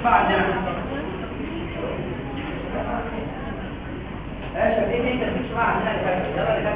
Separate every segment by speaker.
Speaker 1: بقى عندنا ايش ايه ايه كان بيسمع عندنا يلا اللي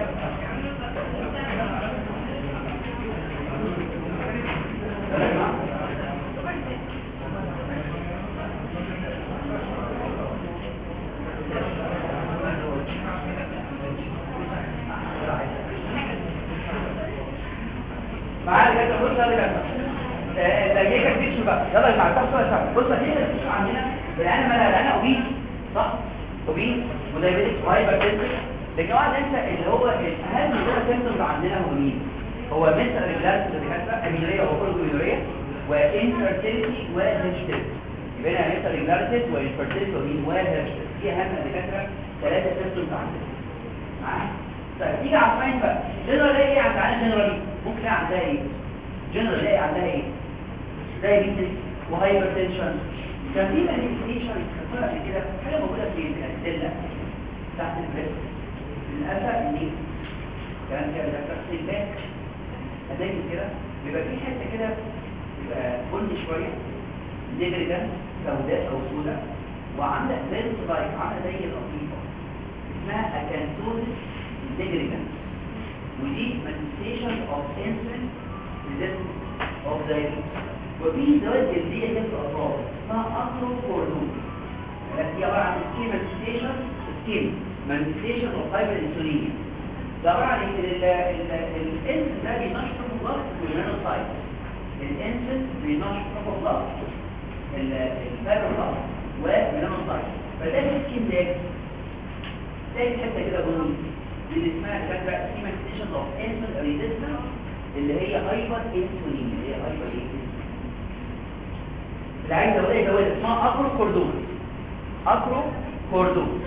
Speaker 1: معايا كده بص يلا كده ده هي كانت بيتش بقى يلا يا معتز بقى بص هي كانت بيتش عندنا العين مالها العين اوبيس صح اوبيس ودايبيتك وهايبر تنسل لكن واحد انت اللي هو اهم دول سيمبتومز عندنا هو مين هو مثل الريجلات اللي بيحصل اميلوريا وكولوكولوريا وانفيرتيليتي وهيرشتيليتي يبقى هنا مثل الريجلات وانفيرتيليتي ومين وهيرشتيليتي دي اهم الدكاتره ثلاثه سيمبتومز عندنا معايا طيب تيجي على الفاين بقى جنرال ايه عند عندنا جنرالي ممكن تلاقي عندها ايه جنرال ايه عندها ايه دايبيتس وهايبر تنشن كان في مانيفيستيشن كتير قبل كده حاجه موجوده في الادله تحت البريست للاسف ان كان كده ده تفصيل باك هتلاقي كده بيبقى في حته كده بيبقى بني شويه نجري سوداء او سوداء وعندك زي الصبايك عامله زي القطيفه اسمها اكانتوزيس نيجريجنس ودي manifestation of insulin resistance of diabetes وفي زواج جلدية كده في الأطراف اسمها أثروكوردون هي عبارة عن سكين manifestation سكين manifestation of hyperinsulinemia ده عبارة عن الانسولين ده بينشط الضغط والمينوسايت الانسولين بينشط الضغط الفايبر والمينوسايت فده السكين ده تلاقي حته كده بني دي اللي اسمها كده سيمنتيشن اوف انسولين ريزيستنس اللي هي هايبر انسولين اللي هي هايبر انسولين اللي عايز اقول ايه ده اسمها اكرو كوردون اكرو كوردون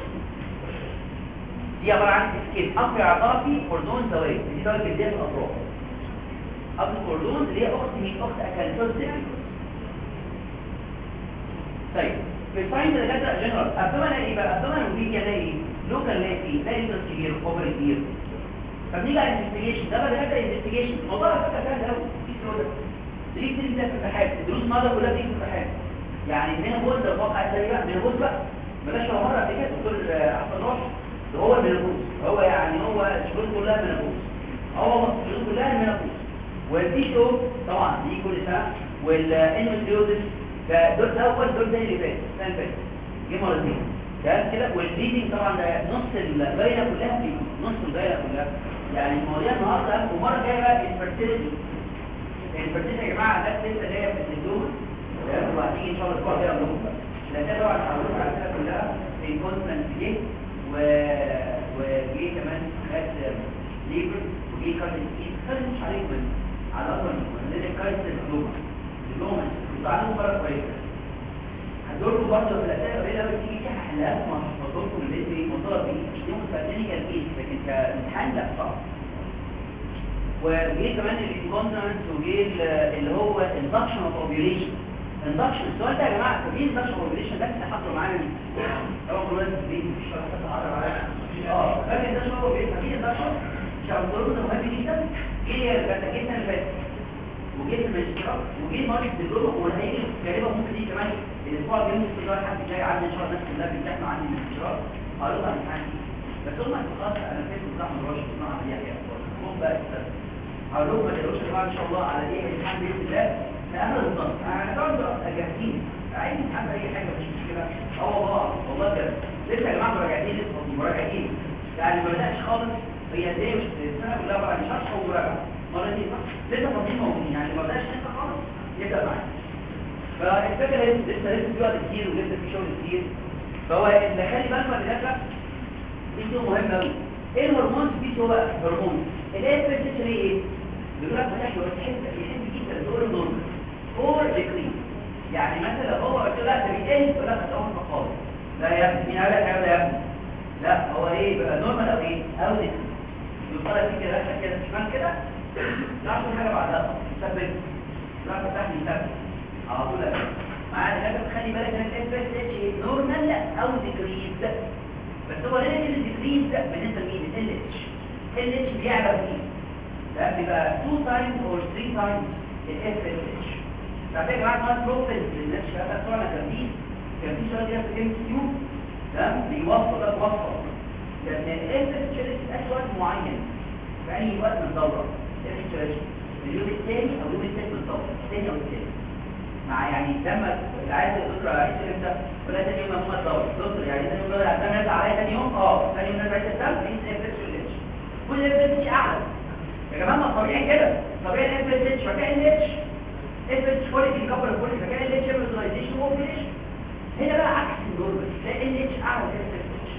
Speaker 1: دي عباره عن سكين اقرع عضلاتي كوردون زوايا دي درجه الجلديه في الاطراف اكرو كوردون اللي هي اخت مين اخت اكالتوز طيب في الفاين ده جدا جنرال ابدومن ايه بقى ابدومن وفي الاقي لوكال لاقي لاقي كبير اوفر كبير فبنيجي على الانفستيجيشن ده بقى ده انفستيجيشن الموضوع على فكره سهل قوي في سهوله ليه كتير ده في الامتحان الدروس النهارده كلها بتيجي في الامتحان يعني من بص الواقع ازاي بقى من بص بقى بلاش ولا مره قبل كده دكتور احمد روح ده هو المينابوز هو يعني هو الشغل كلها مينابوز هو الشغل كلها مينابوز والدي شو طبعا دي كل سنه والانوستيوزس ده دول اول دول زي اللي فات السنه اللي فاتت جه مرتين ده كده والبليدنج طبعا ده نص الدايره كلها في نص الدايره كلها يعني المواضيع النهارده ومره جايه بقى الفيرتيليتي الفيرتيليتي يا جماعه ده لسه جايه في الدول تمام وهتيجي ان شاء الله الاسبوع الجاي اقول لكم بقى ده طبعا هقول على كده كلها الكونسنت جه و وجه كمان خد ليبر وجه كارد سكين خد مش عليكم على اصلا من الكارد اللوما اللوما تعالوا بره كويس هدوركم برضه في الاسئله قليله قوي تيجي فيها حلقات ما هدوركم اللي دي مطلب بيه مش دي مستقبليه كيس لكن كامتحان لا صعب وجه كمان الانكونتنس وجه اللي هو اندكشن اوف اوبيوليشن اندكشن السؤال ده يا جماعه طب ايه اندكشن اوف اوبيوليشن ده اللي حاطه معانا طبعا كل الناس دي مش هتتعرف عليها اه فاكر اندكشن اوف اوبيوليشن في اندكشن مش هقول ده مهم جدا ايه اللي جينا اللي فاتت وجيت الماجستيرات وجيت مارك دبلومه وهيجي غالبا ممكن دي كمان الاسبوع الجاي ممكن تلاقي حد جاي عندي ان شاء الله الناس كلها بتمتحنوا عندي الماجستيرات هقول لها امتحان بس هم خلاص انا فاكر بتاع من رشد اسمها عليها يعني هم بقى هقول لهم ما تقولوش يا جماعه ان شاء الله على ايه الامتحان باذن الله انا بالظبط انا طبعا جاهزين عايز امتحان اي حاجه مش مشكله اه والله والله كده لسه يا جماعه مراجعين لسه مراجعين يعني ما بداش خالص هي ازاي مش السنه كلها بقى شرح ومراجعه مرة دي صح؟ لسه فاضيين موجودين يعني ما بدأش لسه خالص يبدأ معاك فالفكرة لسه لسه لسه في وقت كتير ولسه في شغل كتير فهو اللي خلي بالك من ده دي شيء مهم قوي ايه الهرمون دي هو بقى هرمون الايه بتسمي ايه؟ بيقول لك فتح له تحب يحب جدا دور النورمال فور ديكري يعني مثلا لو هو قلت له لا ده بيقل يقول لك هتقوم خالص لا يا ابني مين قال لك يا ابني لا هو ايه بقى نورمال او ايه؟ او ديكري يقول لك كده ركز كده شمال كده لا حاجه بعدها ثبت لا فتح لي ثبت على طول معايا حاجه تخلي بالك ان الاف اس اتش نورمال او ديكريز بس هو ليه الديكريز بالنسبه لمين ال اتش ال اتش بيعلى فيه ده بيبقى 2 تايمز او 3 تايمز الاف اس اتش طب يا جماعه ما بروفيل للناس شباب بتوعنا جامدين كان في سؤال كده في ام كيو تمام بيوصل لك وصفه لان الاف تشيلس اسود معين في اي وقت من الدوره اف تشيلس اليوم الثاني او اليوم الثالث من الدوره الثاني او الثالث مع يعني لما عايز الدكتور عايز امتى ولا ثاني يوم هم الدوره دكتور يعني ثاني يوم الدوره عندنا نرجع عليا ثاني يوم اه ثاني يوم نرجع الدم في اف تشيلس كل اف تشيلس اعلى يا جماعه ما طبيعي كده طبيعي الاف تشيلس مكان الاتش اف تشيلس كواليتي كفر كواليتي مكان الاتش فيرتلايزيشن وفينيش هنا بقى عكس النورمال تلاقي ال اتش اعلى من ال اتش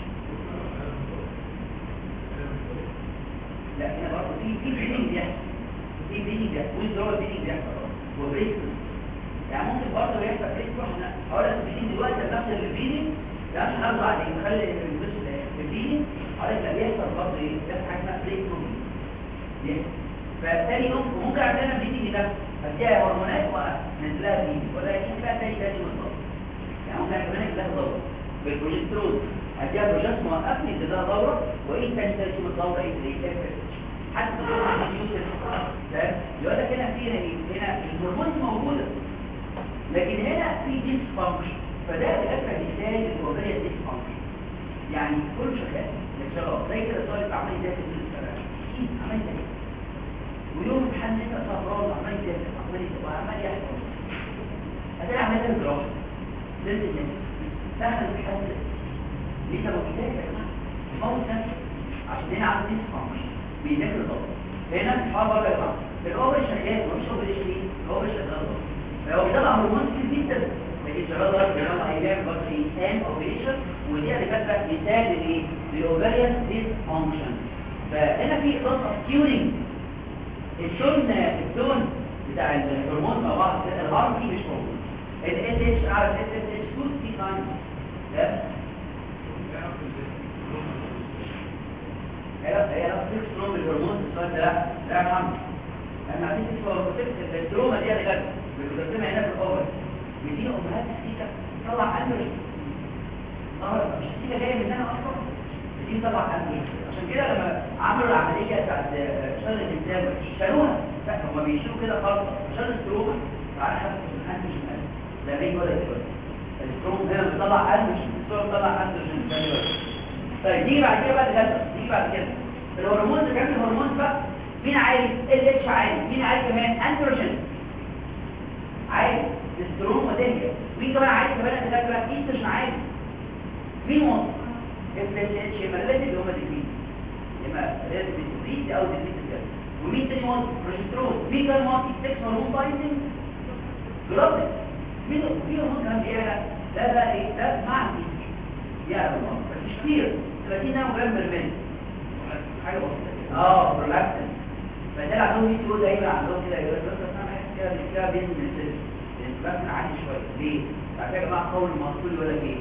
Speaker 1: لا هنا برضه في في بيلينج بيحصل في بيلينج بيحصل ويزرول بيلينج بيحصل وبريك يعني ممكن برضه يحصل بريك واحنا هقول لك بيلينج دلوقتي نفس البيلينج ده مش هنرجع عليه نخلي البيلينج هقول لك لا بيحصل برضه ايه بيحصل حاجه اسمها بريك بيحصل فتاني يوم ممكن عندنا بيلينج ده اديها هرمونات ونزل لها بيلينج ولا يجي بقى تاني تاني بالظبط يعني ممكن كمان يجي لها دوره بالبروجسترون اديها بروجست موقفني اللي لها دوره وايه تاني تاني يوم الدوره ايه اللي يتفق حتى تقول عن يوسف تمام يقول لك هنا في هنا الهرمونات موجوده لكن هنا في ديس فانكشن فده بيبقى مثال للوبيه ديس فانكشن يعني كل شغال شغال زي كده طالب عمال يذاكر في السنه عمال يذاكر ويوم امتحان انت صفران عمال يذاكر عمال يذاكر وعمال يحفظ هتلاقي عمال يذاكر دراسه لازم الناس دخل الحد ليه سبب كتاب يا جماعه موت نفسه عشان هنا عامل ديس فانكشن بيذاكر ضغط هنا في الحوار بره يا جماعه الاوبر شغال ومش اوبر ايه الاوبر شغال فهو بيطلع هرمون كتير جدا لكن شغال ضغط بيطلع ايام برضه ايه ان اوبريشن ودي اللي كانت مثال للايه للاوبريان ديس فانكشن فهنا في اضافه تيورنج التون التون بتاع الهرمون مع بعض الهرمون فيه مش موجود ال اتش على ال اتش 2 تي تايمز ده هي هي لو تكسرون بالهرمون السؤال ده لا لا يا محمد انا عايز تكسر الدروما دي اللي جت بتقدمها هنا في الاول بيدينا امهات السيكا طلع انري اه مش السيكا جايه مننا اصلا بتيجي طلع انري عشان كده لما عملوا العمليه بتاعت شغل الانسان شالوها لا هم بيشيلوا كده خالص عشان الستروما تعالى حتى الانري لا بيجي ولا كده الستروم هنا بيطلع انري الستروم بيطلع انري طيب نيجي بعد كده بقى الجلسه نيجي بعد كده الهرمون ده كان الهرمون بقى مين عالي ال اتش عالي مين عالي كمان اندروجين عالي الستروم ودهيا مين كمان عالي كمان الدكاتره ايستروجين عالي مين وصل اف ال اتش يبقى لازم اللي هم الاثنين يبقى لازم الديزيز او الديزيز كده ومين تاني وصل بروجسترون مين كان وصل سكس هرمون سايتنج جلوبين مين في هرمون كمان بيعلى ده بقى ايه ده مع الديزيز يعلى الله مش كتير 30 نانو جرام بالملي حاجه بسيطه اه برولاكتين فده عندهم في تقول دايما عندهم كده يقول لك بس انا بحس كده كده بين السيل البكن عالي شويه ليه؟ بعد كده جماعه قول المقصود ولا ايه؟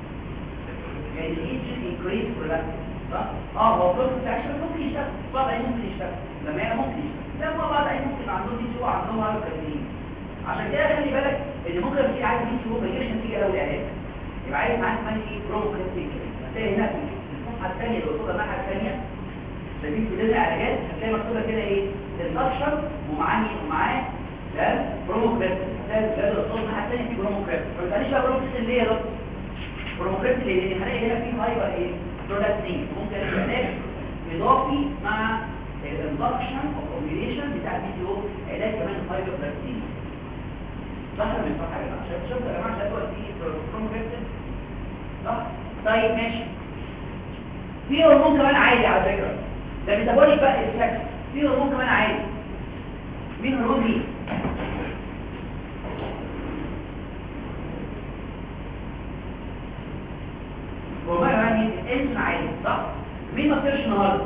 Speaker 1: يعني الايدج انكريز برولاكتين صح؟ اه هو بروسس اكشن ممكن يشتغل بعض عين ممكن يشتغل لما هي ممكن يشتغل لا بعض عين ممكن عندهم دي سوء عندهم هايبر كاترين عشان كده خلي بالك ان ممكن في عايز دي سوء ما يجيبش نتيجه لو العلاج يبقى عايز معاك كمان ايه برومو كاترين هتلاقي هنا في الصفحه الثانيه اللي قصادها الناحيه الثانيه شايفين في دول اعلاجات هتلاقي مكتوبه كده ايه الاكشن ومعاه مين ومعاه ده برومو كاترين هتلاقي الجهاز الصوت الناحيه الثانيه في برومو كاترين ما تقوليش بقى برومو كاترين ليه يا دكتور برومو كاترين ليه هنلاقي هنا في هايبر ايه برودكتين ممكن علاج اضافي مع الاندكشن او كومبينيشن بتاع البي تي او علاج كمان الفايبر برودكتين صح ولا مش صح يا جماعه شايف شوف يا جماعه شايف دلوقتي بروموكريبتين صح طيب ماشي في هرمون كمان عالي على فكره ده ميتابوليك بقى افكت في هرمون كمان عالي مين هرمون مين هرمون كمان مين الانسولين عالي صح مين ما طلعش النهارده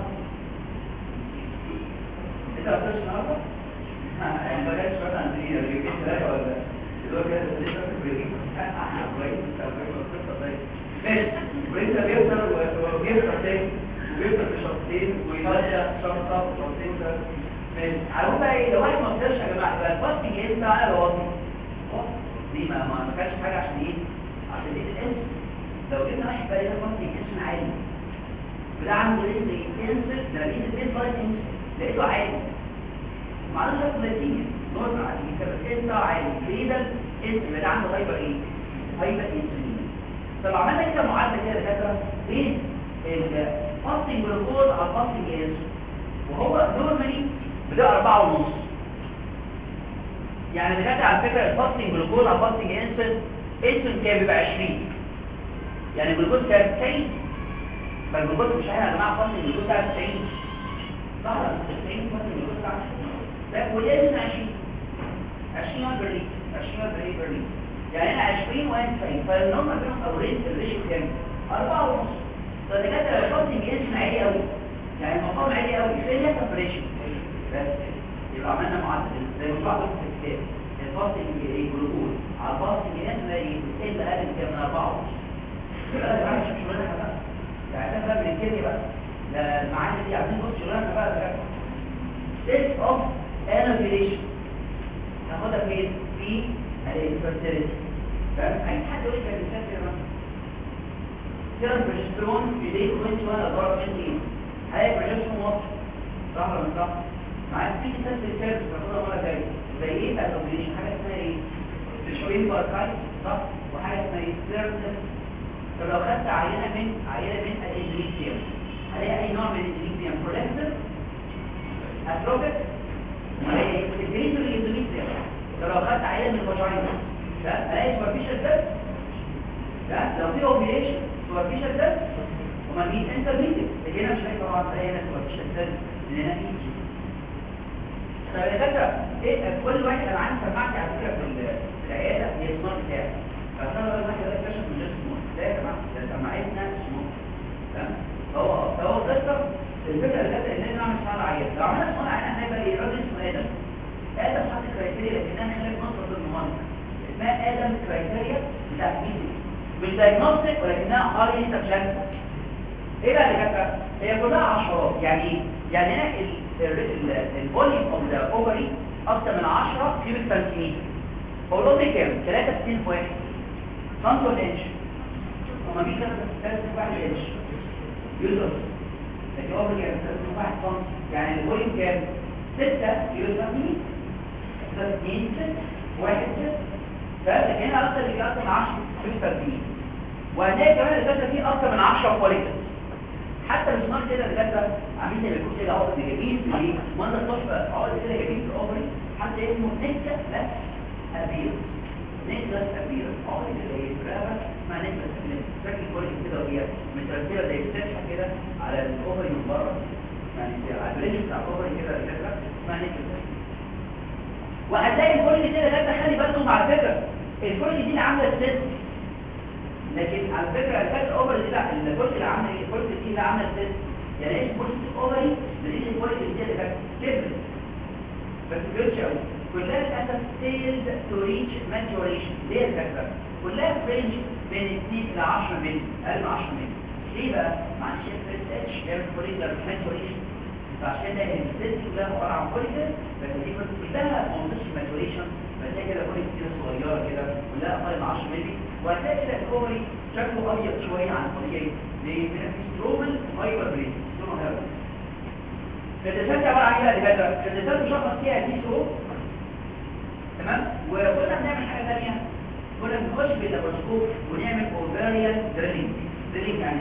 Speaker 1: انت ما طلعش النهارده يعني ما جاتش مثلا دي ريبيت ثلاثه ولا اللي هو كده لسه في البريك كويس ماشي بريك ده بيوصل وبيوصل تاني وبيوصل لشخصين ويرجع شخصه وشخصين ده ماشي عارفين بقى ايه لو واحد ما قدرش يا جماعه يبقى الفصل جاي بتاع على الواطي دي ما ما ما كانش حاجه عشان ايه عشان دي الانس لو جبنا واحد بقى ده فصل جسم عالي وده عنده ايه زي انسل ده ليه البيت لاين انسل لقيته عالي معلش ثلاثين نورمال عادي كده انت عادي ليه ده اسم ده عنده هايبر ايه هايبر انسولين طب عملنا كده معادله كده يا دكاتره بين الفاستنج جلوكوز على الفاستنج انسولين وهو نورمالي بتبقى 4 ونص يعني دكاتره على فكره الفاستنج جلوكوز على الفاستنج انسولين انسولين كام بيبقى 20 يعني الجلوكوز كام 90 فالجلوكوز مش هيعمل يا جماعه فاستنج جلوكوز بتاع 90 صح 90 فاستنج جلوكوز بتاع 90 لا والانسولين 20 20 واحد برلين 20 واحد برلين برلين يعني هنا 20 و 90 فالنورمال بينهم او ريت الريشيو كام 4 ونص فالدكاتره الفاستنج انسولين عالي قوي يعني المقام عالي قوي فين يحصل في الريشيو بس يبقى عملنا معدل زي ما بعض في الكتاب الفاستنج جلوكوز على الفاستنج انسولين بتقل اقل من كام من 4 ونص يبقى ده معلش مش شغلانه بقى يعني ده بقى من الكيمياء بقى ده المعاني دي عايزين نبص شغلانه بقى ده ستيت اوف انوفيليشن ناخدها فين في الانفيرتيليتي فاهم اي حد يقول لك الانسان كده سيرم بروجسترون في دي 21 ادوار 20 هاي بروجسترون واضح صح ولا مش صح معاك في تست الكيرف بناخدها مره جايه زي ايه بقى الاوبريشن حاجه اسمها ايه الشوين باركايت صح وحاجه اسمها ايه سيرم طب لو خدت عينه من عينه من الاندوميتريوم هلاقي اي نوع من الاندوميتريوم برولكتر اتروفيك هلاقي سكريتو الاندوميتريوم طب لو خدت عينه من الفاجينا ده الاقي سوبرفيشال ديب ده لو في اوبريشن سوبرفيشال ديب وما مين انترميديت لكن انا مش لاقي طبعا الاقي هنا سوبرفيشال ديب لان هنا ايجي طب يا دكاتره ايه كل واحد انا عندي سماعتي على فكره في العياده هي السمارت بتاعي فانا لو واحد ده اكتشف من غير سمارت ده يا جماعه ده سماعتنا سمارت تمام هو هو قصه الفكره اللي كانت ان انا اعمل سمارت عيان لو عملنا سمارت عيان هيبقى ايه راجل اسمه ادم ادم حط كرايتيريا لكنها خلت نقطه المنطق اسمها ادم كرايتيريا بتاعت مين مش دايجنوستيك ولكنها هاي سبجكت ايه بقى اللي كانت هي كلها عشرات يعني ايه يعني هنا الفوليوم اوف ذا اوفري اكتر من 10 كيوبيك سنتيمتر هو لوبي كام 63 في 1 سنتي انش وما بيجي 31 انش يوزر لكن اوفر كام 31 سنتي يعني الفوليوم كام 6 كيلو سنتيمتر 2 6 1 6 فلكن هنا اكتر اللي اكتر من 10 كيلو سنتيمتر وهنلاقي كمان الداتا فيه اكتر من 10 كواليتي حتى مش معنى كده الدكاتره عاملين زي ما يكون كده عقد جميل في ايه وانا تحفه عقد كده جميل في الاوبري حتى اسمه نكته بس ابير نكته ابير عقد كده ايه في الرقبه اسمها نكته ابير شكل كويس كده وهي مترتبه زي الفتحه كده على الاوبري من بره يعني على البريش بتاع الاوبري كده الدكاتره اسمها نكته ابير وهتلاقي الكل كده ده خلي بالكم على فكره الكل دي اللي عامله الست لكن على فكرة الفات اوفر دي لا الكورس اللي عامله ايه الكورس دي اللي عامله السيست يعني ايه الكورس اوفري دي الكورس دي اللي كانت كبرت بس كبرتش قوي كلها للاسف سيلز تو ريتش ماتوريشن ليه الفكره كلها في رينج بين 2 ل 10 مللي اقل من 10 مللي ليه بقى معلش الاس اتش بيعمل كوليكتر ماتوريشن فعشان ده السيلز كلها عباره عن كوليكتر بس دي كلها ما وصلتش ماتوريشن بس هي كده كوليكتر صغيره كده كلها اقل من 10 مللي وهتلاقي كده الكوبري شكله ابيض شويه عن الطبيعي ليه من السترومال فايبر بريد سترومال هيرب الدسات عباره عن ايه بقى دكاتره الدسات مشخص فيها دي سو تمام وكنا بنعمل حاجه ثانيه كنا بنخش باللابروسكوب ونعمل اوفاريان دريلينج دريلينج يعني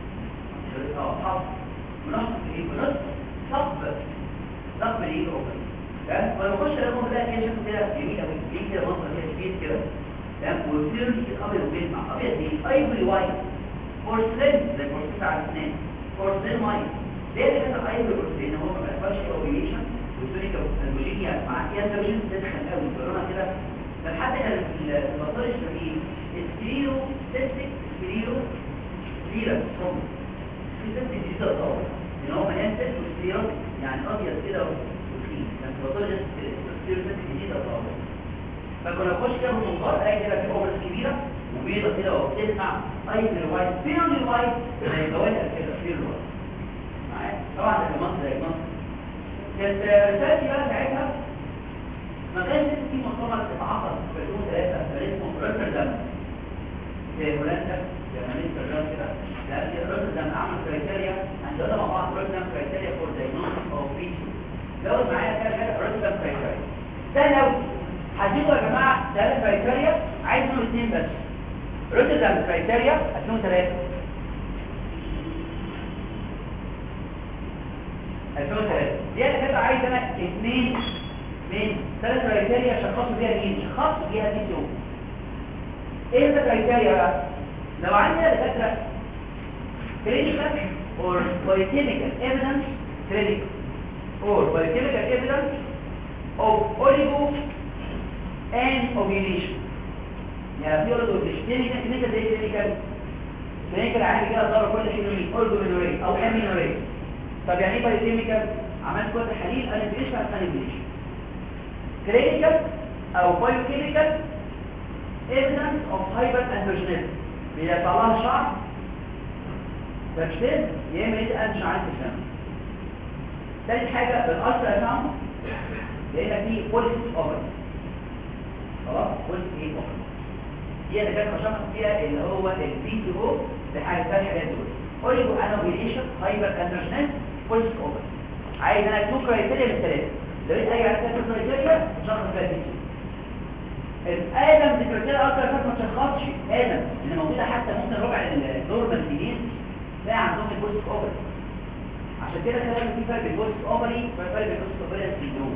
Speaker 1: اه حط بنحط ايه بنحط صب صب الايه اوفري تمام ولما نخش الاقي ده كده شكله كده جميل قوي جميل كده منظر كده كبير كده تمام ويصير الابيض وبيلمع ابيض ايه ايفري وايت بورسلين زي البورسلين بتاع الاسنان بورسلين وايت ليه اللي كان ايفري بورسلين هو ما بيحصلش اوبريشن والسونيكا البوليميا مع كيانترجين تدخل قوي بيقولوا كده فلحد كان البطارش ايه سكريرو سيستيك سكريرو سكريرا صم في سيستيك جديد طبعا ان هو مليان سيست وسكريرا يعني ابيض كده وخفيف لكن البطارش سكريرو سيستيك جديد طبعا فكنا نخش كده بالمنظار الاقي كده في اوبرز كبيره وبيضه كده وبتسمع ايفر وايت بيرلي وايت زي جوانب كده بيرلي وايت معايا طبعا ده مصر زي مصر كانت رسالتي بقى ساعتها ما كانش في مؤتمر اتعقد في 2003 كان اسمه روتردام زي هولندا زي امستردام كده لان روتردام عمل كرايتيريا عندنا مع بعض روتردام كرايتيريا فور دايجنوستيك او بريتشن زود معايا كده كده روتردام كرايتيريا ده لو هتجيبوا يا جماعه ثلاث كرايتيريا عايز منهم اثنين بس روتردام كرايتيريا 2003 2003 دي انا كده عايز انا اثنين من ثلاث كرايتيريا شخصوا بيها مين شخصوا بيها دي سيو ايه الكرايتيريا بقى لو عندي دكاتره clinical or biochemical evidence clinical or biochemical evidence of oligo and ovulation يعني في oligo clinical clinical زي clinical clinical عادي كده ضرب كل شيء من oligomenorrhea او amenorrhea طب يعني ايه biochemical عملت كل تحاليل انفليشن انفليشن clinical او biochemical evidence of hyperandrogenism بيطلع لها شعر باكتير يا اما يبقى مش عارف تفهم ثالث حاجه بالالترا ساوند لقينا فيه بوليس اوفر خلاص بوليس ايه اوفر دي انا كانت بشرح فيها اللي هو البي تي او لحاجه ثانيه حاجات دول اوليجو انوبيليشن هايبر اندروجينيز بوليس اوفر عايز انا تو كرايتيريا من الثلاثه لو لقيت اي عدد كرايتيريا شخص فيها دي ادم سكرتير اكتر كانت ما تشخصش ادم اللي موجوده حتى ممكن ربع النورمال سنين لا عندهم البوست اوفري عشان كده خلينا في فرق بين البوست اوفري وفرق بين البوست اوفري سيندروم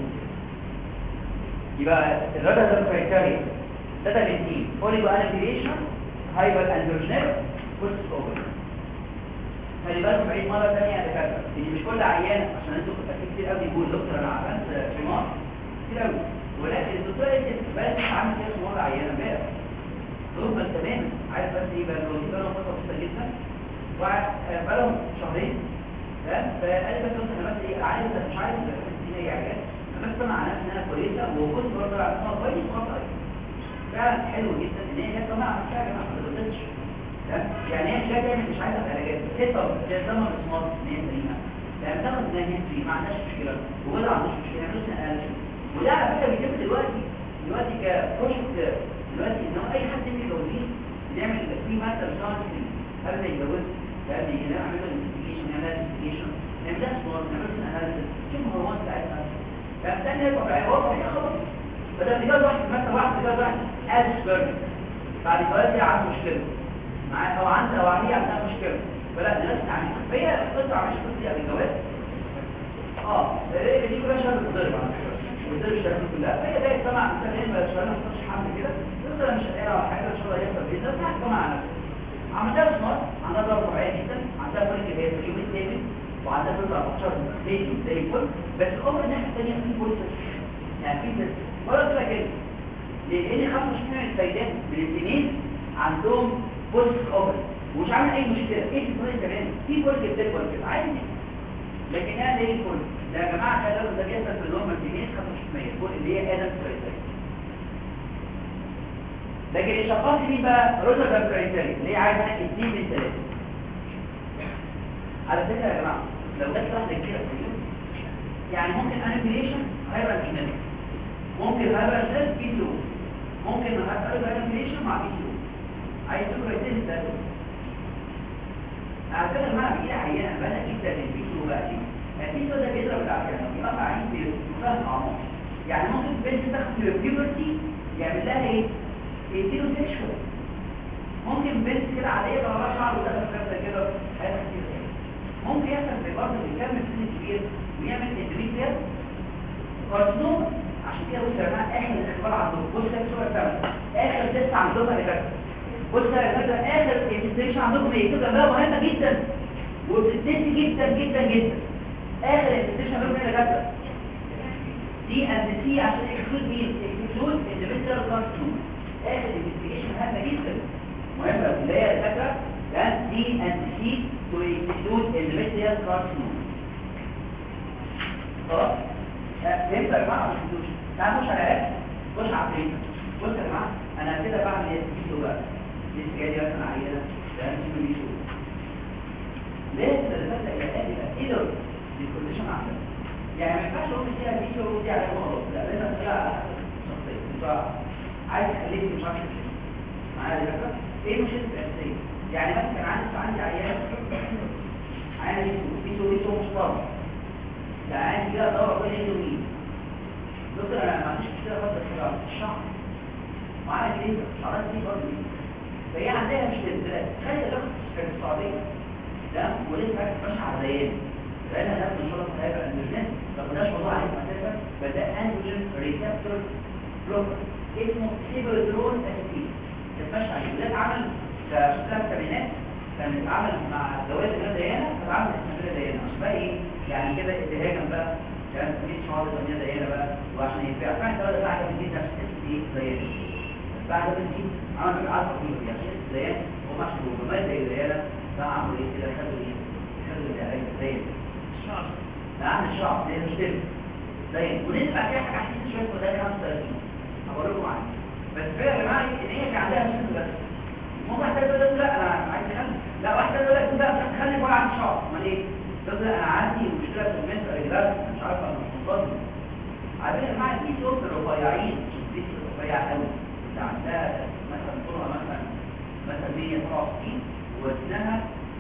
Speaker 1: يبقى الرابع ده كرايتيريا ده بنتين اوليجو انابيليشن هايبر اندروجينيك بوست اوفري خلي بالكم بعيد مره ثانيه يا دكاتره ان مش كل عيان عشان انتوا كتير قوي بيقول دكتور انا عملت حمار كتير قوي ولكن الدكتور انت بس عامل كده في مره عيانه امبارح ظروفا تماما عايز بس ايه بقى الوظيفه بقى فتره بسيطه جدا وبقالهم شهرين تمام فقال لي بس انا بس ايه عايز مش عايز دي اي عيان انا بس سمع على نفسي ان انا كويسه وكنت برضه على نفسي كويس خطا فعلا حلو جدا ان هي كانت طبعا مش حاجه ما حصلتش يعني هي مش جايه تعمل مش عايزه علاجات بس هي طب هي زي ما بتسمع ان هي سليمه يعني تاخد ان هي فري ما عندهاش مشكله ولا ما عندوش مشكله يعملوا سنه وده على فكره بيتم دلوقتي دلوقتي كبروجكت دلوقتي ان هو اي حد يجي يجوزين بنعمل في ماده ساينس قبل ما يتجوز قبل ما نعمل انفستيجيشن نعمل انفستيجيشن نعمل صور نعمل اناليسيس شوف الهرمونات بتاعتها فبالتالي هيبقى في عوض هي خلاص بدل جواز واحد مثلا واحد جواز واحد اسبرج بعد جواز هي عنده مشكله معاه او عندها او هي عندها مشكله فلا الناس يعني فهي القصه مش قصه قبل الجواز اه دي كلها شهاده بتضرب على فكره وده الشهاده كلها فهي ده يسمع انسان ايه ما شغاله ما تخش حمل كده تفضل مش قادره على حاجه ان شاء الله يحصل باذن الله تحكم على نفسك عملتها سمارت عندها ضرب طبيعي جدا عندها فرق هي في اليوم الثامن وعندها تطلع 14 بيبي زي الفل بس الامر الناحيه الثانيه في بوليس يعني في بس ولا كده كده لان 25% من السيدات من الاثنين عندهم بوليس اوفر ومش عامل اي مشكله ايه البوليس كمان في بوليس بتكبر كده عادي لكن انا ايه البوليس ده يا جماعه خلي ده بيحصل في النورمال جينيس 25% اللي هي ادم كرايتيريا لكن الشخص مين بقى روتردام كرايتيريا اللي هي عايزه اثنين من ثلاثه على فكره يا جماعه لو جت واحده كبيره في اليوم يعني ممكن انفليشن هايبر جينيس ممكن هايبر سيل بي سي ممكن هايبر انفليشن مع بي سي عايز كرايتيريا ثلاثه على فكره يا جماعه بيجي عيانه بدا جدا البي سي بقى دي البيتو ده بيضرب العيان بيقطع عين بمنتهى الاعمار يعني ممكن بنت تاخد البيوبرتي يعمل لها ايه يديله سيكشوال ممكن بنت كده عاديه لو راح شعر ودخل كده كده حاجات كتير ممكن يحصل في برضه بيكمل سن كبير ويعمل اندوميتريال كارسنوما عشان كده بص يا جماعه اخر الاختبار عندهم بص يا صوره ثانيه اخر تيست عندهم اللي فات بص يا جماعه اخر انفستيشن عندكم ايه كده بقى مهمه جدا وبتدي جدا جدا جدا اخر انفستيشن بقى اللي فات دي اند سي عشان اكسكلود مين اكسكلود اندوميتريال كارسنوما اخر انفستيجيشن هامه جدا مهمه اللي هي الفكره كان دي اند سي تو اكسكلود اندوميتريال كارسنوما خلاص فهمت يا جماعه مش فهمتوش تعالوا نخش على علاج خش على التريتمنت بص يا جماعه انا كده بعمل ايه فيديو بقى لسه جاي لي مثلا عينه ده اسمه فيديو لازم تبدا العلاج يبقى ايدر للكونديشن عندك يعني ما ينفعش اقول فيها فيديو ودي على خلاص لا لازم تطلع على حسب الشخصيه انت عايز تخليك مش عارف تمشي معايا دكاتره ايه مشكلة الاساسيه يعني مثلا كان عندي عندي عيان عيان فيديو فيديو مش طبعا لا عندي كده دورة بين اليومين دكتور انا ما عنديش مشكله خالص في الشعر وعلى كده شعرات دي برضه فهي عندها ده خلي ده في السعوديه تمام ولسه ماشي على ديان لان ده ان شاء الله هيبقى الناس لو ما داش موضوع عليه اساسا فده اندروجين ريسبتور بلوكر اسمه سيبرودرون اسيتيل ماشي عليه ده اتعمل في الثمانينات كان اتعمل مع جواز الناس ديانا فاتعمل اسمه كده ديانا عشان بقى ايه يعني كده اتهاجم بقى كان في شعار الدنيا ديانا بقى وعشان يبيع فعلا ده بعد ما جيت نفس اسم ايه ديانا بعد ما جيت عمل عارف فيه يعني اسم ديانا هم عشان يبقوا ما زي ديانا فعملوا ايه كده خدوا ايه خدوا العلاج ديانا
Speaker 2: شعر
Speaker 1: نعم الشعب ده مش كده ديانا وندفع فيها حاجه حديثه شويه وده 35 هقول لكم عنها بس فعلا يا جماعه ان هي كان عندها سن بس ممكن واحد يقول لك لا انا عايز اخلي لا واحد يقول لك لا مش هتخلي ولا عندي شعر امال ايه تقول لا انا عندي مشكله في المنت رجلات مش عارف انا مش منتظم عارفين يا جماعه في صوت رفيعين في صوت رفيع قوي اللي عندها مثلا طولها مثلا مثلا 167 وزنها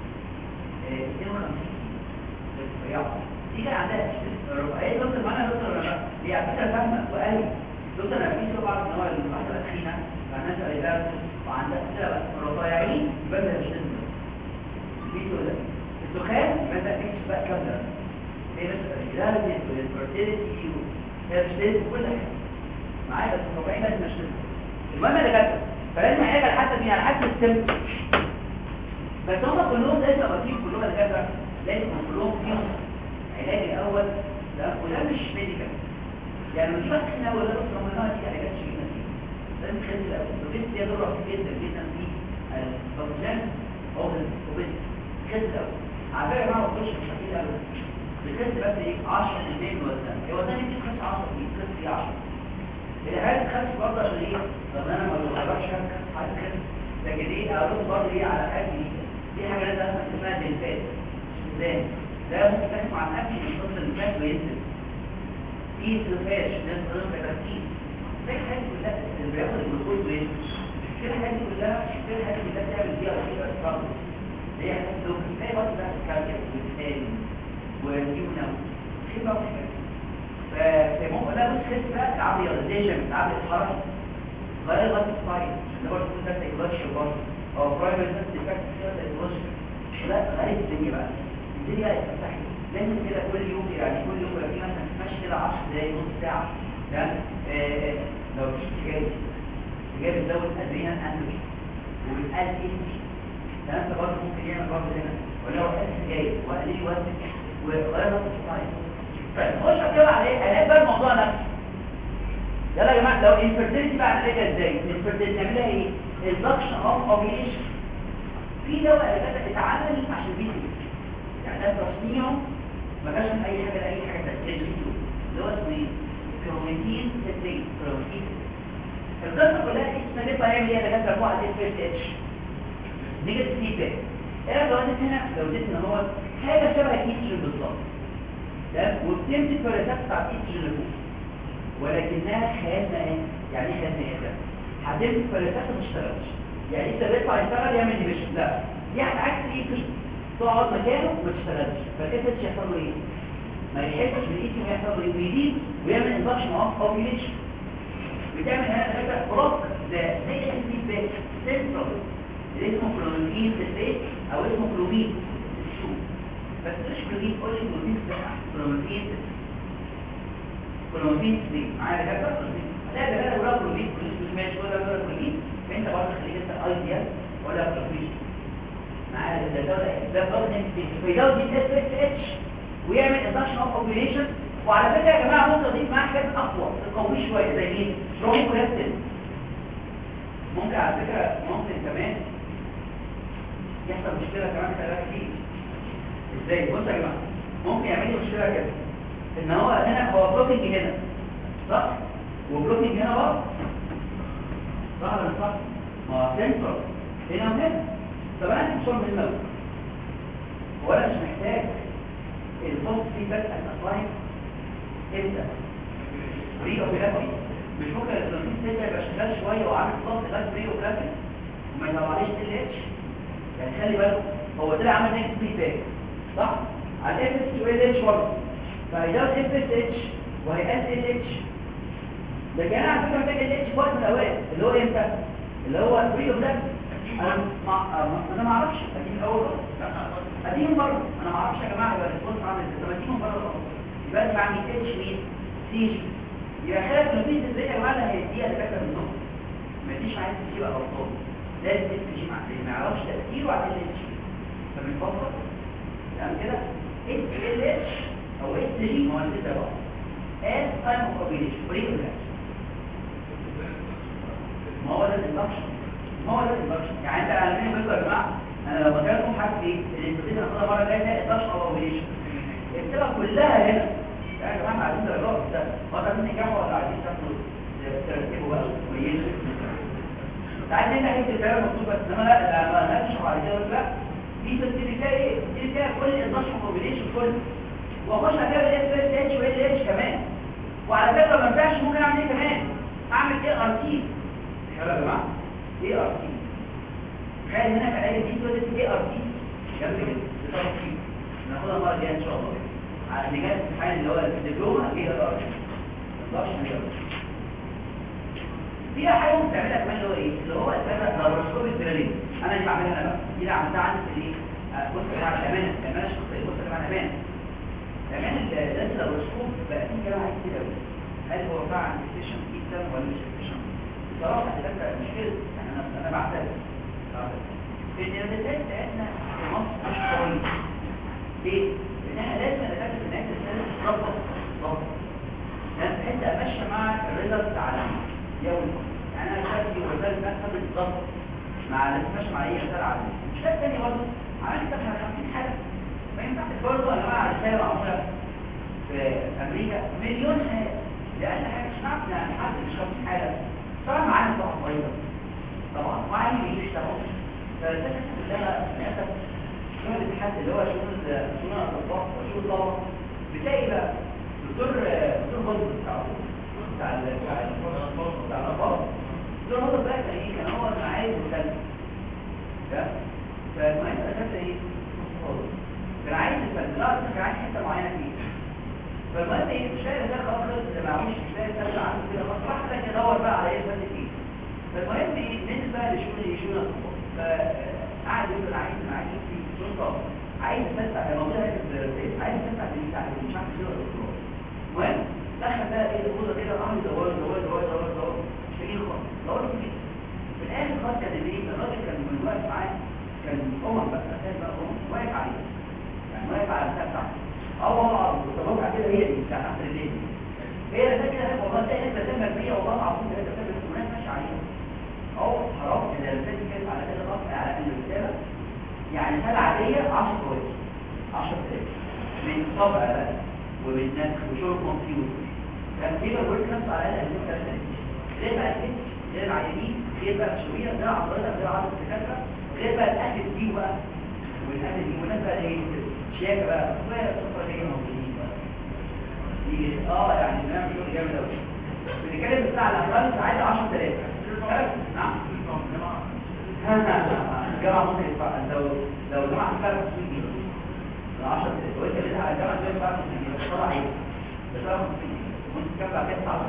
Speaker 1: آه، 52 رفيعه دي كان عندها رفيعيه دكتور معانا دكتور ولا لا؟ هي على فكره فاهمه وقال دكتور انا في بعض ان هو الواحده تخينه فالناس رجال وعندها كده بس رفيعين يبقى ده مش لازم في ده الدخان مثلا تكتب بقى كامله هي مثلا الرجال والفرتيليتي والهيرستيل وكل حاجه معايا بس الرفيعين لازم مش لازم المهم اللي كاتبه فلازم علاج على حسب مين على حسب السم بس هم كلهم لازم ابقى فيهم كلهم اللي كاتبه لازم كلهم فيهم علاج الاول ده وده مش ميديكال يعني مش بس ان اول درس رمضان دي علاجات شيء لازم تخلي الاول وبس هي دور رهيب جدا جدا في البروجين او الوبس خلي الاول على فكره ما بقولش مش هتيجي ابدا بتخس بس ايه 10 من الوزن هو ده اللي بتخس 10 دي بتخس فيه 10 الهاد تخس برضه عشان ايه طب انا ما بقدرش اخس حاجه تخس لكن ايه اقول برضه ايه على حاجه جديده في حاجه لازم اسمها دلفات ازاي ده ممكن تاخد مع الاكل من كتر الفات وينزل في سلفاش ناس بتقول تركيز زي الحاجات كلها اللي بياخد الجلوكوز وينزل في الحاجات دي كلها في الحاجات دي كلها بتعمل فيها وكيل برضه هي حاجات لو زي برضه بتاعت الكالسيوم والثاني واليونا في بقى حاجات فممكن لا بس خس بقى تعب رياضيشن تعب الحركه غير غلط السايد ده برضه كنت سايكولوجي برضه او برايمري سيستم ديفكت سايكولوجي لا غير الدنيا بقى الدنيا بقى تفتحي لازم كده كل يوم يعني كل يوم يبقى في مثلا ماشي كده 10 دقايق نص ساعه تمام لو مش جاي جاي بتزود ادرينال اندروجين وبتقلل ايه تمام ده برضه ممكن يعمل برضه هنا ولو قلت جاي وقلل وزنك وغير نقطه السايد طيب نخش كده على ايه علاج بقى الموضوع نفسه يلا يا جماعه لو الانفيرتيليتي بقى علاجها ازاي الانفيرتيليتي نعملها ايه الدكشن اوف اوفيليشن في دواء اساسا اتعمل عشان بيتي يعني ده تصنيعه ما كانش من اي حاجه لاي حاجه ثانيه اللي هو اسمه ايه كروماتين تدريب كروماتين القصه كلها اسمها ليه هيعمل ايه ده كان واحد اف اس اتش نيجاتيف فيدباك ايه لو اديت هنا لو اديت ان هو حاجه شبه الايستروجين بالظبط تمام وبتمسك الفيروسات بتاع الايستروجين اللي فوق ولكنها خيال مائي يعني ايه خيال مائي هتمسك الفيروسات وما تشتغلش يعني انت بيطلع يشتغل يعمل ديفيشن لا يعني عكس الايستروجين تقعد مكانه وما تشتغلش فالاف اتش يحصل له ايه ما يحسش بالايستروجين ويحصل له ايه ويزيد ويعمل انفكشن اوف اوفيليشن بتعمل هنا حاجه خلاص ده زي الفيدباك سنترال اللي اسمه كلومين سيتريت او اسمه كلومين شو بس مش كلومين قول لي كلومين كلومين كلومين سيتريت معايا كده لا ده انا بقول كلومين مش ماشي ولا ولا كلومين انت برضه خليك انت ايديال ولا كلومين معايا ده ده ده برضه بيزود الاس اس اتش ويعمل اندكشن اوف اوبريشن وعلى فكره يا جماعه ممكن اضيف معاه حاجات اقوى تقويه شويه زي مين رومبولاستين ممكن على فكره ممكن كمان يحصل مشكله كمان في العلاج كتير ازاي بصوا يا جماعه ممكن يعمل لي مشكله كده ان هو هنا هو بلوكينج هنا صح وبلوكينج هنا برضه صح ولا مش صح ما هو سنترال هنا وهنا طب انا مش من الموت ولا مش محتاج الفوق فيدباك اتلاين امتى بري اوبيراتي مش ممكن البروتين سيل يبقى شغال شويه وعامل ضغط لغايه بري اوبيراتي وما يطلعليش ال اتش يعني خلي بالك هو طلع عمل نيجاتيف فيدباك صح على الاف اس و ال اتش برضه فهيزود اف اس اتش وهيقل ال اتش لكن انا على فكره محتاج ال اتش في وقت من الاوقات اللي هو امتى اللي هو بري اوبيراتي انا انا ما اعرفش اديهم الاول اديهم بره انا ما اعرفش يا جماعه يبقى الريسبونس عامل ازاي طب اديهم بره يبقى انت بعمل اتش مين سي جي يبقى خلاف لو في ازاي يا جماعه اللي هيديها دكاتره منهم ما يديش معايا سي جي بقى غلطان لازم اتش جي مع ما يعرفش تاثيره على ال جي فبنفكر تمام كده اتش ال اتش او اتش جي هو اللي بقى as time of ovulation بريك ما هو ده الاندكشن ما هو ده الاندكشن يعني انت علمين بس يا جماعه انا لو بكلمكم حاجه ايه الانترفيس هناخدها مره جايه اندكشن او اوبريشن اكتبها كلها هنا يا جماعه عايزين درجات ده هو ده عايزين تجمعوا ولا عايزين تاخدوا ترتبوا بقى ويجوا تعالى هنا هيك الكلام مكتوب بس انما لا لما نشرح على كده لا دي تبتدي فيها ايه تبتدي فيها كل اندكشن اوبريشن كله واخش على كده الاس اتش وال اتش كمان وعلى فكره ما ينفعش ممكن اعمل ايه كمان اعمل ايه ار تي يلا يا جماعه ايه ار تي تخيل هنا في اي دي تقول ايه ار تي جنب كده بالتفصيل ناخدها المره الجايه ان شاء الله على اللي جاي الامتحان اللي هو الدبلومه ايه ار تي ما فيها حاجه ممكن تعملها كمان اللي هو ايه اللي هو اللابروسكوب البرالين انا دي بعملها انا بقى دي اللي عملتها عندي في الايه بص يا جماعه الامانه الامانه الشخصيه بص يا جماعه الامانه كمان الدرس اللابروسكوب بقى فيه كلام عايز كده هل هو فعلا افيشنت جدا ولا مش افيشنت بصراحه ده مش كده يعني انا انا بعترف ان النتائج بتاعتنا في مصر مش قويه ليه؟ لان احنا لازم نتاكد ان احنا نستخدم ضبط ضبط لازم بحيث امشي مع الريزلت العالمي يومي يعني انا شكلي وزارة مكتب الضبط مع لازم ماشي مع اي رساله عالميه مش كده تاني برضه عملت احنا 50 حاله ما ينفعش برضه يا جماعه رساله معموله في امريكا مليون حاله لان حاجه مش عارف يعني حد مش 50 حاله طبعا معانا طبعا طيبه طبعا وعايز يشتغل فالناس كلها للاسف شغل الاتحاد اللي هو شغل شغل الاطباء وشغل الطلبه بتلاقي بقى دكتور دكتور بطل بتاع بتاع بتاع بتاع الاطباء دكتور بطل بقى كان ايه كان هو معايا مسلم ده فالمهم اساسا ايه كان عايز الفلسفه كان عايز حته معينه فيه فالمهم ايه مش لاقي ده خلاص اللي معهوش مش لاقي ده عنده كده خلاص راح لك يدور بقى على ايه الفلسفه فيه فالمهم ايه نزل بقى لشغل شغل فقعد يقول انا عايز انا عايز في شرطه عايز اتمتع بموضوع الدراسات عايز اتمتع بالتعليم مش عارف اشتغل دكتور المهم دخل بقى ايه الاوضه كده قام يدور يدور يدور يدور يدور مش لاقيه خالص دور كتير في الاخر خالص كان ايه الراجل كان من واقف معاه كان امم بقى اساس بقى امم واقف عليه يعني واقف على البتاع بتاعته اه والله الطبقه كده هي دي بتاع تحت رجليه هي ده كده والله تلاقي ناس بتسمى فيها والله العظيم ده بتسمى الناس ماشيه عليها اهو حرام اذا الرساله كانت على كده غصب على ان الرساله يعني رساله عاديه 10 كويس 10 كويس من طبع بقى ومن نسخ وشغل كمبيوتر كان بيبقى الورك نفسه على الاقل 20 ليه بقى كده غير العيانين غير بقى الشويه غير عضلات غير عضله الدكاتره غير بقى الاكل دي بقى والاكل دي والناس بقى ايه شياكه بقى شويه سفره هي موجودين بقى اه يعني بنعمل شغل جامد قوي بنتكلم بتاع الامراض عايز 10000 نعم الجامعة ممكن يدفع لو لو الجامعة تدفع 500 جنيه 10 لو انت بدها على الجامعة تدفع 500 جنيه بس طبعا عيب بس طبعا 500 جنيه ممكن تدفع كده صعب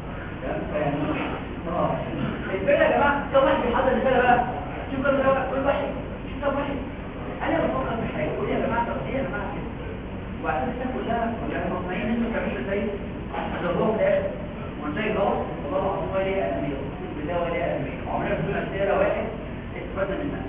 Speaker 1: اه الفكرة يا جماعة كم واحد بيحضر رسالة بقى شوف كم كل واحد شوف كم واحد انا بفكر في حاجة قول يا جماعة طب ايه يا جماعة كده وبعدين الناس كلها يعني مقنعين انتوا كمان ازاي هتضربوها في الاخر وازاي جوه والله العظيم ولا ايه اهميه ده ولا اهميه عمرنا في مسيره واحد استفدنا منها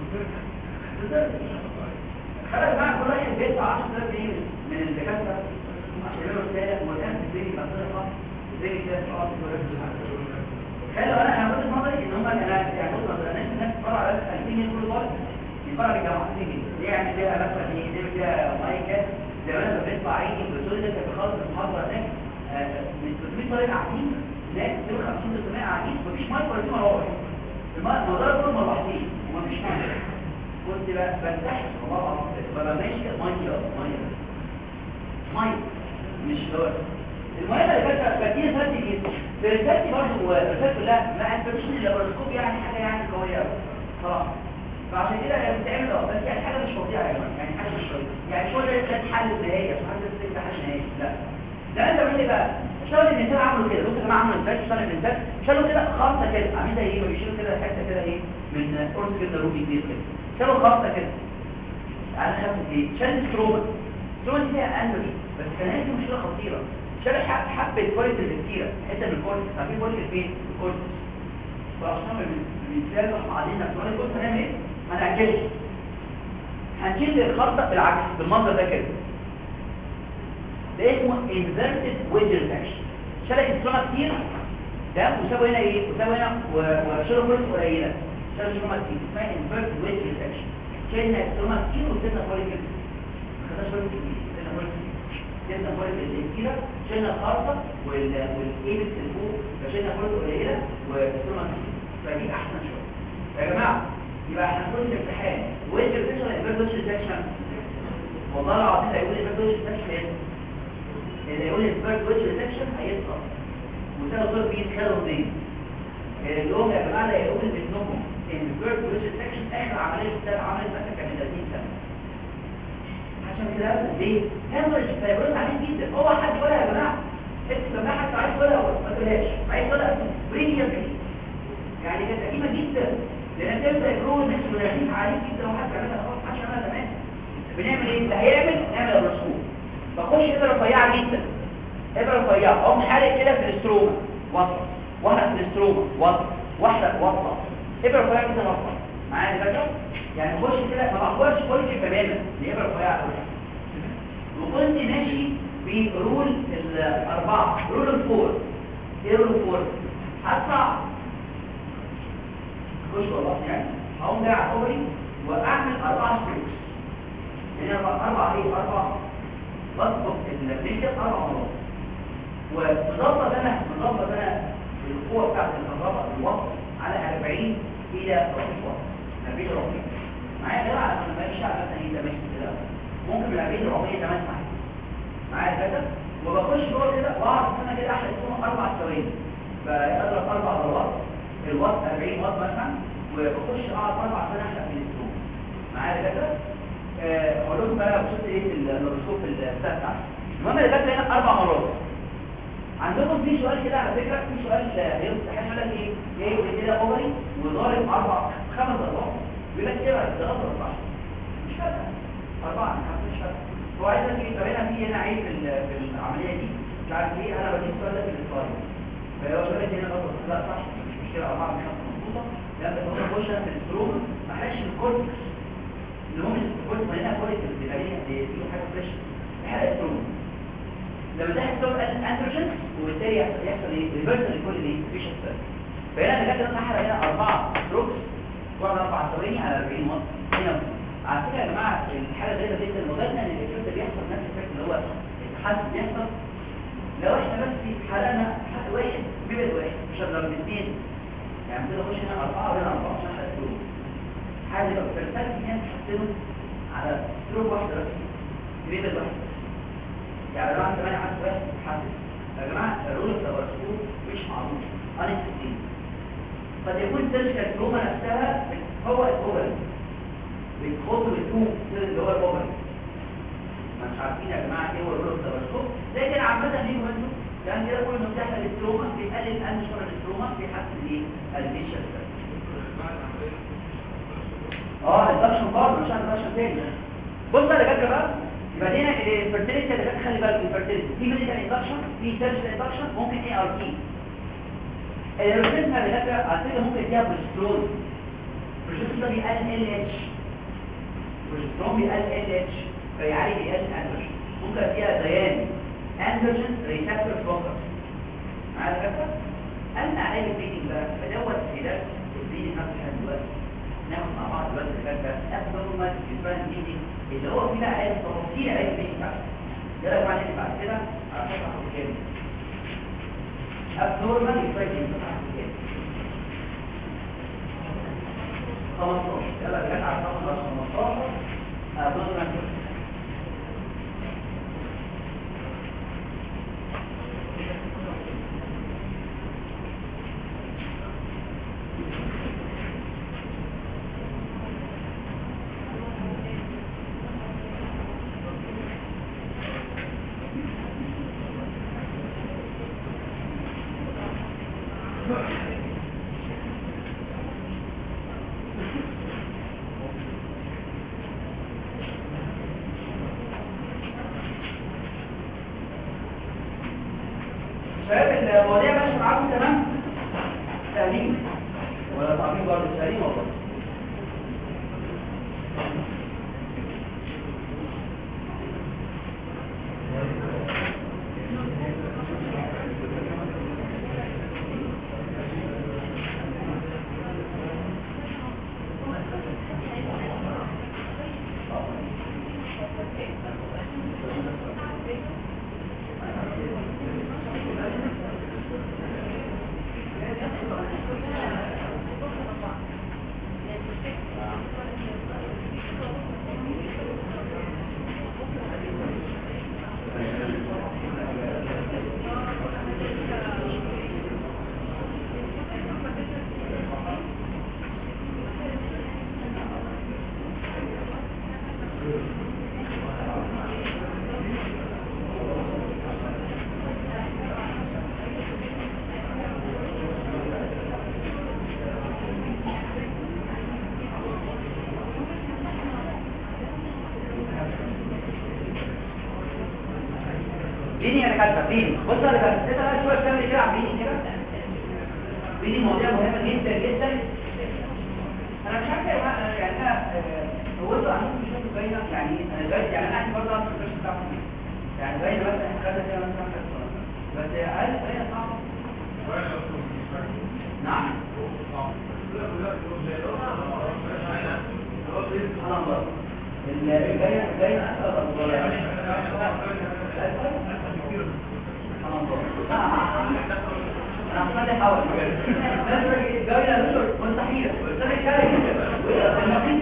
Speaker 1: خلاص بقى كل واحد بيدفع 10000 جنيه من الدكاتره عشان يعملوا رساله وكان الدنيا مصرفه الدنيا كده خلاص خلوا انا انا وجهه نظري ان هم انا يعني بص انا الناس بتتفرج على 2000 جنيه كل ضرب يتفرج الجامعه 2000 جنيه ليه يعني فيها مثلا ايه دي فيها مايكات زي ما انا بدفع عيني بتقول لك بخلص المحاضره هناك من 300 طالب قاعدين هناك 250 300 قاعدين مفيش مايك ولا في مراوح الموضوع كله مروحتين ومفيش مايك كنت بقى بنتحس والله العظيم ببقى ماشي ميه ميه ميه مش دور المهم اللي كانت بديه ثلاث جنيه في رسالتي برضه الرسالة كلها ما انتبهش اللابروسكوب يعني حاجه يعني قويه قوي خلاص فعشان كده هي بتتعمل اه بس يعني حاجه مش فظيعه يا جماعه يعني حاجه مش فظيعه يعني شو ده كانت حل نهائي مش حل ده حل نهائي لا ده انت بتقول لي بقى اشتغل الانسان عملوا كده بص يا جماعه عملوا ازاي اشتغل الانسان شالوا كده خمسه كده عاملين زي ايه بيشيلوا كده حته كده ايه من قرص كده روبي كبير كده شالوا خبطه كده على خفت ايه شال ستروما ستروما دي فيها اندري بس كان هي مشكله خطيره شال حب حبه كويس كتيره حته من الكورتكس عارفين كورتكس فين الكورتكس فعشان بالنسبه احنا قاعدين نقول بص هنعمل ايه هنعكسه هنشيل الخطه بالعكس بالمنظر ده كده ده اسمه inverted wedge resection شال الستروما كتير ده وسابوا هنا ايه وسابوا هنا وشالوا كورتكس قليله شالوا ستروما كتير اسمها inverted wedge resection شلنا الستروما كتير وسيبنا كويس كده خدنا شويه كتير سيبنا كويس سيبنا كويس الكتيره شلنا الخرطه والايبس اللي فوق فشلنا كويس قليله والستروما كتير فدي احسن شويه يا جماعه يبقى احنا كل الامتحان وين الفيشن الفيرتوش سيكشن والله العظيم هيقول الفيرتوش سيكشن اللي يقول الفيرتوش سيكشن هيسقط وسنه طول بيه خيرهم دي اللي هم يا جماعه هيقول باسمكم ان الفيرتوش سيكشن اخر عمليه بتاعت عملت مثلا كانت 30 سنه عشان كده ليه هامرج فيبرز عليه جدا هو حد ولا يا جماعه انت لما حد عايز ولا ما تقولهاش عايز ولا بريمير يعني كانت قديمه جدا لان تبدا يكون الناس منافسين عليه جدا وحد عملها خلاص محدش عملها زمان بنعمل ايه اللي هيعمل نعمل الرسوم بخش ابره رفيعه جدا ابره رفيعه اقوم حالق كده في الاستروما وسط واحده في الاستروما وسط واحده وسط ابره رفيعه جدا وسط معايا فاكر يعني بخش كده ما بخبرش كل تماما دي ابره رفيعه قوي وكنت ماشي برول الاربعه رول الفور ايه رول الفور هطلع خش والله يعني هقوم جاي على صدري واعمل اربعه ستريكس يعني اربع اربع ايه اربع بظبط البريشر اربع مرات ومظبط انا مظبط انا القوه بتاعت الكهرباء الوسط على 40 الى 30 واط 40 ربيع معايا كده انا ماشي على مثلا ايه ماشي كده ممكن من 40 ربيع كمان معايا معايا كده وبخش جوه كده واقعد انا كده احلى يكون اربع ثواني فاضرب اربع ضربات الوات 40 وات مثلا وبخش اقعد اربع سنين احلق في الاسبوع معايا كده اقول لكم بقى بصوت ايه الرسوم في الساعه بتاعتي المهم اللي جت هنا اربع مرات عندكم في سؤال كده على فكره في سؤال يمتحن يقول لك ايه جاي يقول كده اوفري وضارب اربع خمس ضربات يقول لك كده ده غلط اربعه مش فارقه اربعه مش فارقه هو عايز لك ايه طب هنا في هنا عيب في في العمليه دي مش عارف ايه انا بديك السؤال ده في السلايد فهو سؤال هنا غلط لا صح مش مشكله اربعه مش مظبوطه لا بس هو بيخش في الستروما ما حدش الكورتكس اللي هم الكورتكس مليانه كورتكس بيبقى ليها في حاجه فريش حاجه ستروما لما ده يحصل اندروجين وبالتالي يحصل يحصل ايه ريفرسال لكل دي مفيش اثر فهنا انا جت احرق هنا اربعه ستروكس واحد اربع ثواني على 40 واط هنا على فكره يا جماعه الحاله غير جدا المغنى ان الافكت بيحصل نفس الافكت اللي هو التحسن بيحصل لو احنا بس حرقنا حد واحد بيبقى واحد مش هضرب الاثنين يعني كده اخش هنا اربعه وهنا اربعه عشان حد ستروك حاجه لو الفلسفه دي تحسنه على ستروك واحده بس بيبقى واحد يعني لو انت مانع عندك واحد تتحدث يا جماعه الرول التوسط مش معروف انا تسليم قد يكون سيرجيكال تروما نفسها هو الاوبري بتخط بالتوم اللي هو الاوبري مش عارفين يا جماعه ايه هو الرول التوسط لكن عامه ليه مهم لان كده كل ما بتحصل التروما بيقلل انشر التروما بيحسن ايه الفيشن اه الدكشن برضه مش هنخش تاني بص يا دكاتره بقى يبقى هنا الفيرتيليتي اللي خلي بالك الفيرتيليتي في ميديكال اندكشن في سيرجيكال اندكشن ممكن اي ار تي الروتين اللي جت على فكره ممكن يديها بروجسترون البروجسترون ده بيقلل ال اتش البروجسترون بيقلل ال اتش فيعالج ال اندروجين ممكن فيها ديان اندروجين ريسبتور بلوكر معايا كده اما علاج البيتنج بقى فدوت علاج البيتنج نفس الحاجه دلوقتي ناخد مع بعض دلوقتي الفكره ابدومال ديفرنت بيتنج اللي هو فيه بقى علاج تفاصيل علاج البيتنج بقى ده لك معنى بعد كده على فكره حط كام abnormal expression 15 يلا جت على 15 abnormal كده المواضيع ماشيه معاكم تمام سليم ولا تعقيب برضه سليم والله بيني انا كاتبه بيني بص انا كاتبه انت بقى شويه بتعمل كده على بيني كده بيني مواضيع مهمه جدا جدا انا مش عارف يا جماعه يعني انا هو انتوا عندكم مش فاكر باينه يعني انا دلوقتي يعني انا عندي برضه اصلا مش بتاعكم يعني باينه مثلا خدنا كده مثلا بس عايز باينه صعبه نعم سبحان الله الباينه الباينه انا هخلي حاول جاي لدكتور مستحيل مستحيل كده النقيض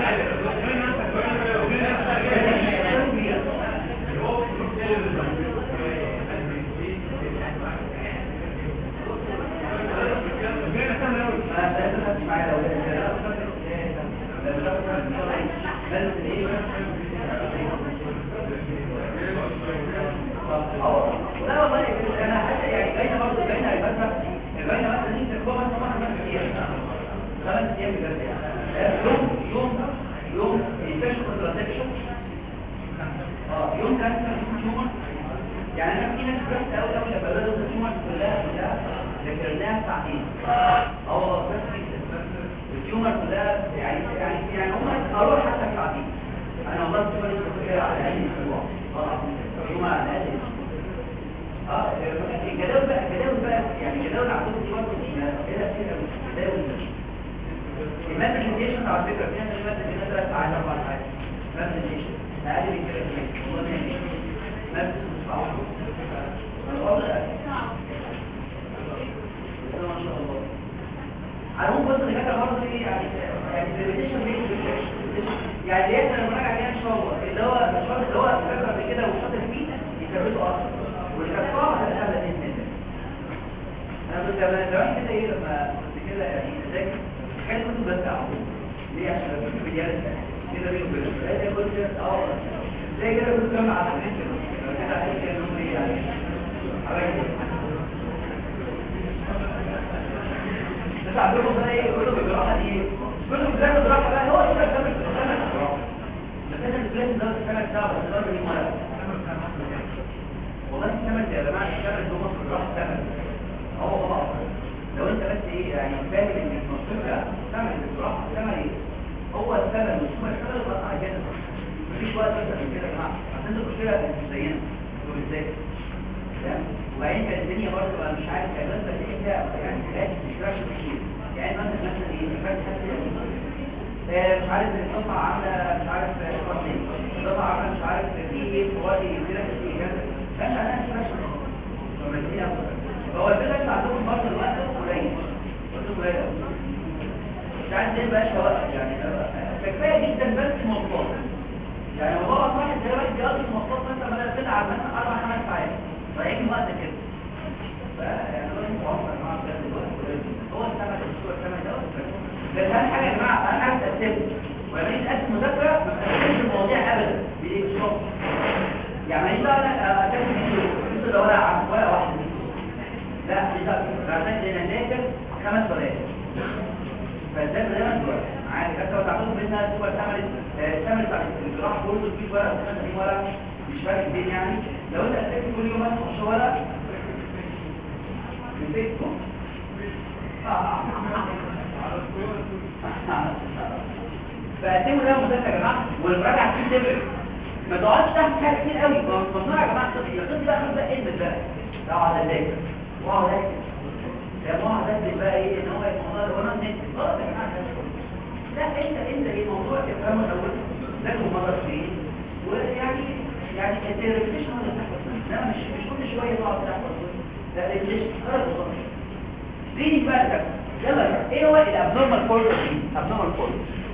Speaker 1: لا والله انا حتى يعني باينه برضه باينه الفتره باينه مثلا انت جوه مثلا واحد خمس ايام خمس ايام بجد يعني يوم يوم يوم الفيش كونتراسكشن اه يوم كان تيومر يعني انا في ناس بس قوي قوي لما بدات التيومر كلها كلها ذكرناها ساعتين اه بس جدا التيومر كلها يعني يعني يعني هم اروح حتى ساعتين انا والله التيومر كده على الاقل اسبوع اه يوم على الاقل اه الجداول بقى الجداول بقى يعني الجداول عندهم دي برضه كده كده جداول الماتريكيشن على فكره في ناس الماتريكيشن كده ثلاث ساعات اربع ساعات ماتريكيشن اقل من كده كمان والله ماتريكيشن صعب الوضع ما شاء الله على العموم بص اللي كده برضه ايه يعني يعني الريليشن يعني ديت انا براجع عليها ان شاء الله اللي هو الشاطر اللي هو فاكر قبل كده وشاطر فيه يكملوا اصلا واللي كانت صعبه هتتحل باذن الله انا كنت زمان كده ايه لما كنت كده يعني اذاكر كان كنت بس اعمل ليه عشان لما كنت بجالس كده بيني وبين انا كنت اه زي كده كنت جمع على النت كده عايز كده انهم ايه يعني حبايبي بس عندكم بقى ايه كله بالراحه دي كله بيذاكر بالراحه بقى هو كده كامل كامل بالراحه بس انا البلان ده كان صعب بس ده من مره والله السمك يا جماعه السمك ده مصر راح سمك هو طبعا لو انت بس ايه يعني فاهم ان المصروف ده سمك بصراحه سمك ايه هو السمك مش هو السمك اللي قطع كده مفيش وقت اكتر من كده يا جماعه عشان انتوا المشكله مش زينا انتوا ازاي وبعدين كانت الدنيا برضه بقى مش عارف يعني بس ايه فيها يعني حاجات مش راشد كتير يعني مثلا مثلا ايه فاكر حاجه مش عارف القطعه عامله مش عارف القطعه عامله مش عارف في ايه فوادي كده في كذا مش انا مش ماشي فهو الفكره عندكم برضه الوقت قليل وقت قليل مش عارف ليه بقاش وقت يعني كفايه جدا بس مواصلات يعني والله واحد زي واحد بيقضي المواصلات مثلا بدل بتاع مثلا اربع خمس ساعات فيجي وقت كده فيعني هو موفر مع هو السمك الاسبوع السمك ده بس اهم حاجه يا جماعه اهم حاجه تقسم ولما يجي تقسم مذاكره ما تقسمش المواضيع ابدا بالاكسوف يعني ايه بقى انا اقسم مثل لو انا ولا واحد لا مش عشان انا نذاكر خمس ورقات فالذاكره دايما سؤال عادي حتى لو تعتقد منها تبقى تعمل تعمل الجراح كله في ورقه 30 ورقه مش فارق كبير يعني لو انت قسمت كل يوم 15 ورقه في فيسبوك فقدموا ده مذاكره يا جماعه والمراجعه فيه تفرق ما تقعدش تعمل حاجه كتير قوي ممنوع يا جماعه الطفل الطفل بقى خد بقى علم بقى اقعد اذاكر واقعد اكتب يا واقعد اكتب بقى ايه ان هو الموضوع ده وانا نكتب غلط يا جماعه لا انت انت ايه الموضوع تفهمه الاول ذاكره مره اثنين ويعني يعني انت ريفليشن ولا تحفظ لا مش مش كل شويه تقعد تحفظ لا ريفليشن خلاص ريدنج بقى ده يلا ايه هو الابنورمال كورس ابنورمال كورس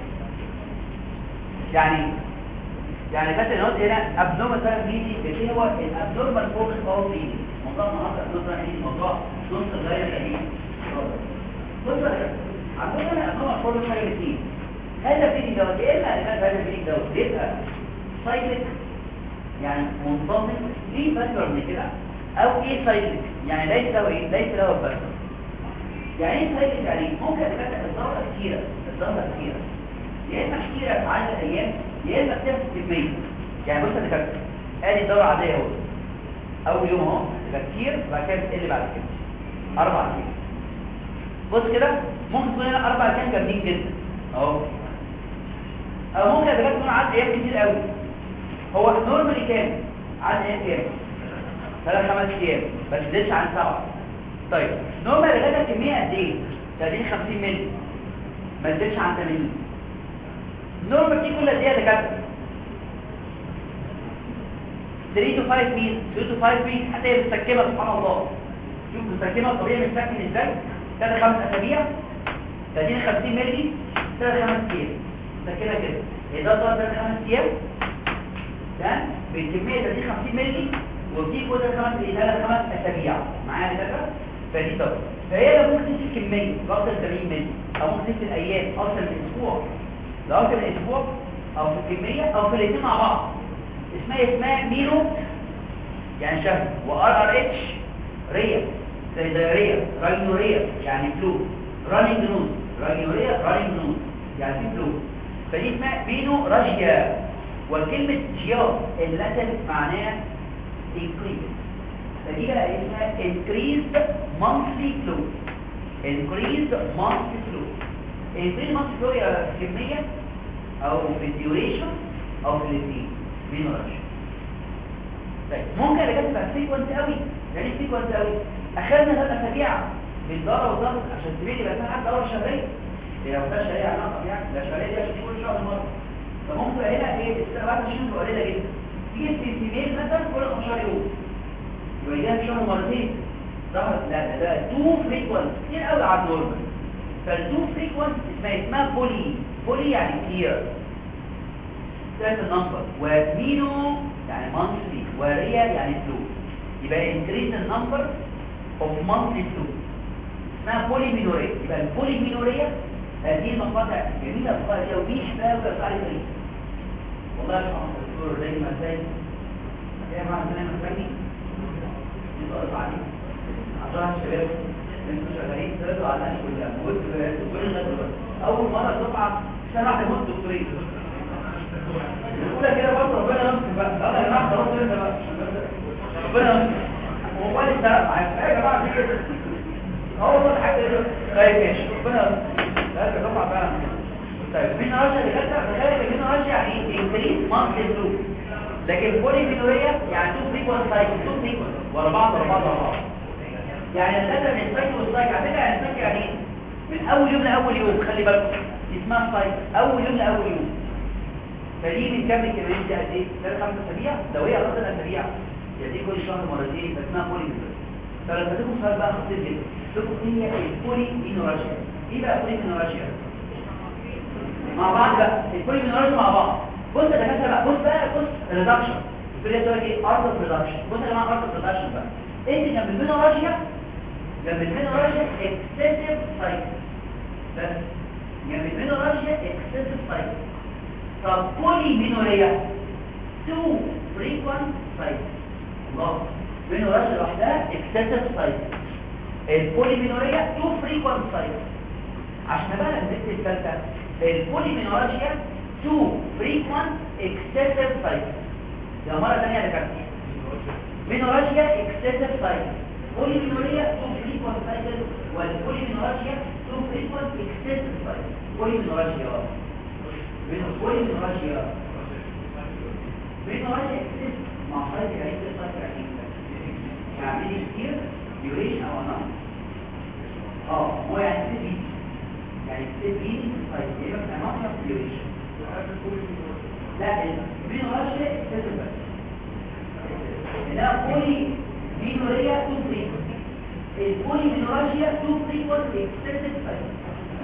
Speaker 1: يعني يعني فاكر النوت هنا ابنورمال تايم ريدنج ايه هو الابنورمال كورس اوف ريدنج موضوع النهارده ابنورمال ريدنج موضوع نص غير قديم بص بقى عندنا ابنورمال كورس حاجه الاثنين هذا الفيديو دوت يا اما هذا الفيديو دوت بيبقى سايكليك يعني منتظم ليه فاكتور من كده او ايه سايكليك يعني ليس له ايه ليس له فاكتور يعني ايه سايكل يعني ممكن تبقى الدورة كتيرة الدورة كتيرة يا اما كتيرة في عدد الايام يا اما بتبقى كمية يعني بص يا دكتور ادي الدورة عادية اهو اول يوم اهو تبقى كتير وبعد كده بتقل بعد كده اربع ايام بص كده ممكن تكون هنا اربع ايام جامدين جدا اهو او ممكن يا تكون عدد ايام كتير قوي هو نورمالي كام عدد ايام كام ثلاث خمس ايام ما تزيدش عن سبعه طيب نورمال الغدا كميه قد ايه 30 50 مللي ما تزيدش عن 80 نورمال دي كل قد ايه يا دكاتره 3 to 5 ميل 2 to 5 ميل حتى هي متسكبه سبحان الله شوف متسكبه الطبيعي متسكن ازاي 3 5 اسابيع 30 50 مللي 3 5 ايام متسكبه كده هي ده ضرب 3 5 ايام ده بكميه 30 50 مللي ودي كل 5 3 5 اسابيع معايا يا دكاتره فدي طب فهي لو ممكن تنسي كمية بأكتر 80 ملي أو ممكن تنسي الأيام أكتر من أسبوع لو أكتر من أسبوع أو في الكمية أو في الاثنين مع بعض اسمها اسمها مينو يعني شهر وار ار اتش ريا زي دايريا راينوريا يعني فلو رانينج نوز راينوريا رانينج نوز يعني في فلو فدي اسمها مينو راشيا وكلمة جيا اللاتن معناها increase فدي بقى اسمها increased monthly flow increased monthly flow increased monthly flow يا كمية او في الديوريشن او في الاثنين مين رش طيب ممكن اللي كانت تبقى سيكونس قوي يعني سيكونس قوي اخذنا ثلاث اسابيع بالدورة والضغط عشان تبيع يبقى فيها حد دورة شهرية هي ما فيهاش شهرية علاقة يعني لا شهرية دي عشان كل شهر مرة فممكن هنا ايه السنوات مش قليلة جدا في سيميل مثلا كل 15 يوم يبقى في شهر مرتين ظهر لا ده تو فريكوانت كتير قوي على النورمال فالتو فريكوانت اسمها اسمها بولي بولي يعني كتير ثلاث النمبر ومينو يعني مانثلي وريا يعني فلو يبقى increase the number of monthly flow اسمها بولي مينوريا يبقى البولي مينوريا هذه المقاطع جميلة المقاطع دي ومين بقى وكفى عليه فريق والله يا شيخ الدكتور دايما ازاي يا جماعه دايما ازاي يبقى عليه عشان الشباب انتوا شغالين تردوا على الناس كلها موت كل الناس اول مره دفعه سنه واحده موت دكتورين الاولى كده برضه ربنا ينصر بقى لا يا جماعه خلاص انت بقى ربنا ينصر هو قال انت يا جماعه في كده اه والله حاجه طيب ماشي ربنا ينصر لا ده دفعه فعلا طيب مين رشا اللي كانت تخيل مين رشا يعني انكريز مانثلي فلو لكن بولي مينوريا يعني تو فريكوانت سايكل تو فريكوانت ورا بعض ورا بعض ورا بعض يعني الثلاثه من السايكل والسايكل على فكره يعني السايكل يعني ايه من اول يوم لاول يوم خلي بالك اسمها سايكل اول يوم لاول يوم فدي بنكمل كمان دي قد ايه ثلاث خمس اسابيع لو هي اربع اسابيع يعني كل شهر مرتين فاسمها بولي مينوريا فلما تكون سؤال بقى خطير جدا تكون هي البولي مينوريا ايه بقى بولي مينوريا مع بعض بقى البولي مينوريا مع بعض بص يا دكاتره بقى بص بقى بص ريدكشن الفيديو ده ايه ارت اوف ريدكشن بص يا جماعه ارت اوف ريدكشن بقى انت جنب المينوريا جنب المينوريا اكسسيف سايكل بس جنب المينوريا اكسسيف سايكل طب بولي مينوريا تو فريكوانت سايكل الله مينوريا لوحدها اكسسيف سايكل البولي مينوريا تو فريكوانت سايكل عشان بقى البنت الثالثه البولي مينوريا تو فريكوانت اكسسيف سايكل يا مرة تانية يا دكاتره مينوراشيا اكسسيف سايكل بوليمينوريا تو فريكوانت سايكل والبوليمينوريا تو فريكوانت اكسسيف سايكل بوليمينوريا بوليمينوريا بوليمينوريا اكسسيف مع سايكل يعني سايكل يعني يعني كتير ديوريشن او نوع اه هو يعني كتير يعني كتير بيدي سايكل يبقى كان ديوريشن لا البوليمينوريا اكسسيف بس ده بولي مينوريا تو فريكوانت البولي مينوريا تو فريكوانت اكسسيف سايكل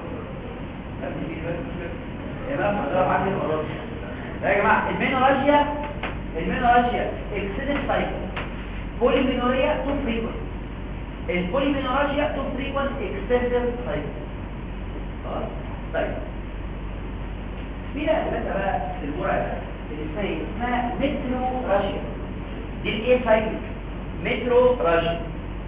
Speaker 1: يا جماعه المينوريا المينوريا اكسسيف سايكل بولي مينوريا تو فريكوانت البولي مينوريا تو فريكوانت اكسسيف سايكل خلاص طيب في بقى بقى المراجعه اللي اسمها مترو راشيا دي الايه سايكل مترو راشيا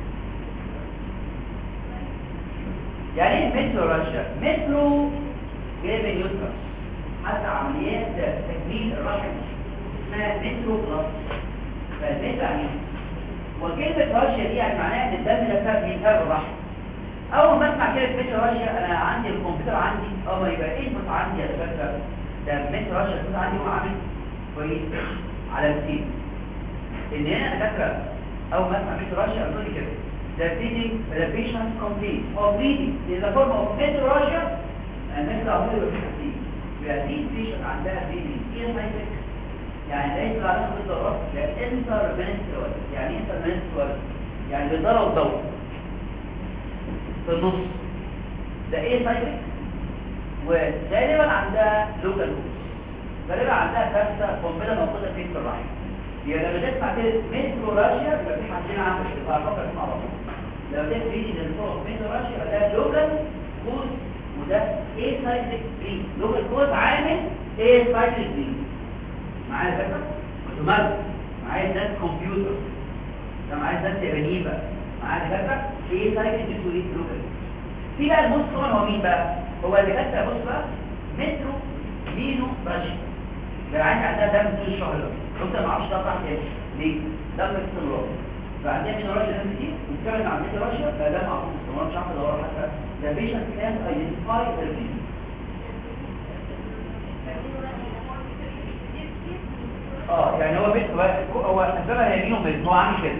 Speaker 1: يعني ايه مترو راشيا مترو جاي من يوترس حتى عمليات تكميل الرحم اسمها مترو بلس فالمتر يعني وكلمة راشيا دي يعني معناها ان الدم ده فات من هذا الرحم اول ما اسمع كلمة مترو راشيا انا عندي الكمبيوتر عندي اه ما يبقى ايه الفوت عندي يا دكاتره ده مترو راشيا الفوت عندي هو عامل كويس على السين ان هنا دكاتره اول ما اسمع مترو راشيا قالوا لي كده the bleeding the patient complete or bleeding is a form of metrorrhagia and مثل عمود الوحيد يبقى دي patient عندها bleeding ايه سايتك يعني ليس على نفس الضرر يعني انتر منسترول يعني انتر منسترول يعني بيضرب الضوء في النص ده ايه سايتك وغالبا عندها لوكال كوز غالبا عندها كارثه قنبله موجوده في الرحم يبقى لما تسمع كده متروراشيا يبقى في حاجتين عندك يبقى فكر مع بعض لو ده بريدنج الفوق متروراشيا يبقى ده لوكال كوز وده ايه سايكليك بريد لوكال كوز عامل ايه سايكليك بريد معايا فكره اوتوماتيك معايا ناس كمبيوتر ده معايا ناس يابانيين بقى معايا فكره ايه سايكليك بريد لوكال في بقى البص طبعا هو مين بقى هو اللي كاتب بص بقى مترو مينو راشيا ده عندي عندها دم طول الشهر ده انت ما اعرفش ده تحت ايه ليه دم استمرار فعندنا من راشيا دم كتير وكمان عندنا راشيا فده معروف استمرار مش عارف ادور حتى the patient can identify the disease اه يعني هو بيت هو هو اسبابها هي مين ومين هو عامل كده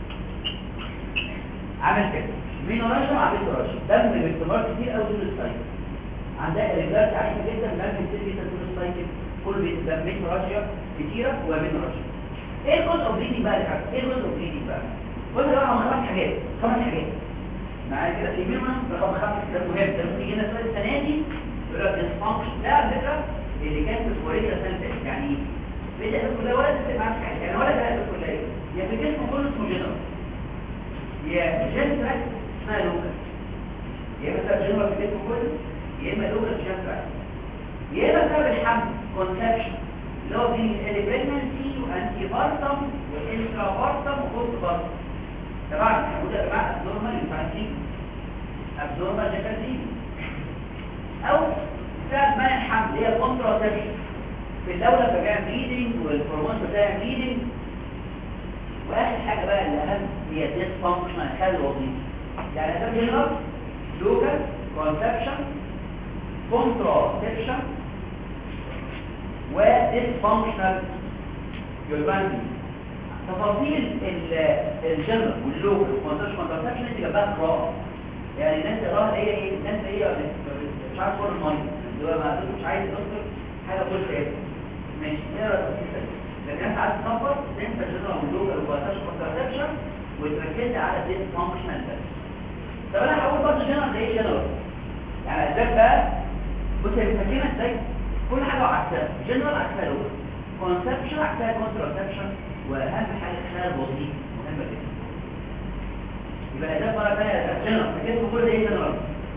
Speaker 1: عامل كده مين راشا مع بيت راشا دم باستمرار كتير قوي طول السايكل عندها رجالات عاليه جدا دم كتير جدا طول السايكل كل بيت بيت راشا كتيره وبين راشا ايه الكوز اوف بريدنج بقى اللي ايه الكوز اوف بريدنج بقى كل ده هم خمس حاجات خمس حاجات معايا كده في منهم رقم خمسه ده مهم ده ممكن يجينا سؤال السنه دي يقول لك ديسفانكشن ده على فكره اللي كان في الكليه السنه اللي فاتت يعني بدا في الكليه ولا تفرق معاك حاجه يعني ولا ده في الكليه يا في الجسم كله اسمه جنرال يا جنرال اسمها لوكال يا مثلا جنرال في الجسم كله يا اما لوكال جنرال يا اما سبب الحمل كونسبشن اللي هو بين البريجنسي وانتي بارتم والانترا بارتم وبوست بارتم طبعا وده يا جماعه ابنورمال انفانتيل ابنورمال جاكازين او سبب منع الحمل هي الكونتراسبشن في الدوله بتاع بليدنج والهرمون بتاع بليدنج واخر حاجه بقى اللي اهم هي ديس فانكشن خلل وظيفي يعني ده جنرال لوكال كونسبشن كونتراسبشن وديسفانكشنال يورباندي تفاصيل الجنرال واللوكال والكونتراسبشن كونتراسبشن دي جنبها قراءه يعني الناس تقراها هي ايه الناس هي مش عارف كل الميه اللي هو ما مش عايز تذكر حاجه كل ايه ماشي نقرا تفاصيل لكن انت عايز تفكر انت الجنرال واللوكال والكونتراسبشن كونتراسبشن وتركز على الديسفانكشنال بس طب انا هقول برضه جنرال زي ايه جنرال يعني اسباب بقى بص هي بتفكرنا ازاي كل حاجه عكسها جنرال عكسها لوكال كونسبشن عكسها كونتراسبشن واهم حاجه خلال وظيفي مهمه جدا يبقى ده مره ثانيه جنرال فكرت كل ده ايه جنرال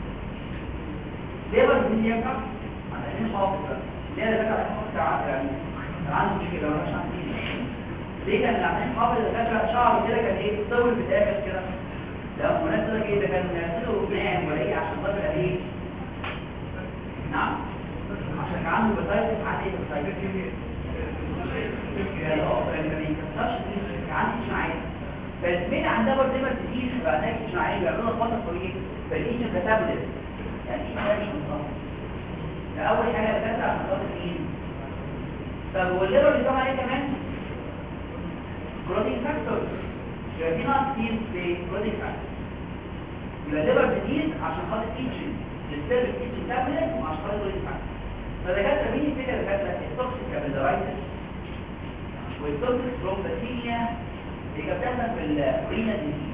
Speaker 1: ليه بقى دي ينفع عشان حافظ ليه ده كده حافظ يعني كان عنده مشكله ولا مش عارف ليه كان العمليه حافظ الدكاتره شعره كده كان ايه طول في الاخر كده لا مناسبه كده كان يعملوا نام ولا ايه عشان خاطر ايه نعم عشان كان عنده بطايق عن ايه بطايق يعني اه يعني ما بيكسرش كان عندي مش معايا فالمين عندها برضه دايما تقيس بعدها مش معايا بيعملوا خطه طويل فالايش كتابلت يعني ايه حاجه مش مصطلح ده اول حاجه بتطلع عشان خاطر ايه طب والليبر اللي طبعا ايه كمان كلوتينج فاكتور يبقى في نقص كتير في كلوتينج فاكتور يبقى الليبر بتقيس عشان خاطر ايتشن السيرفيس ايتشن تابلت وعشان خاطر كلوتينج فاكتور فدكاتره مين الفكره اللي كانت التوكسيك كابيلارايتس والتوكسيك برومباتينيا اللي كانت بتحصل في الرينا ديزيز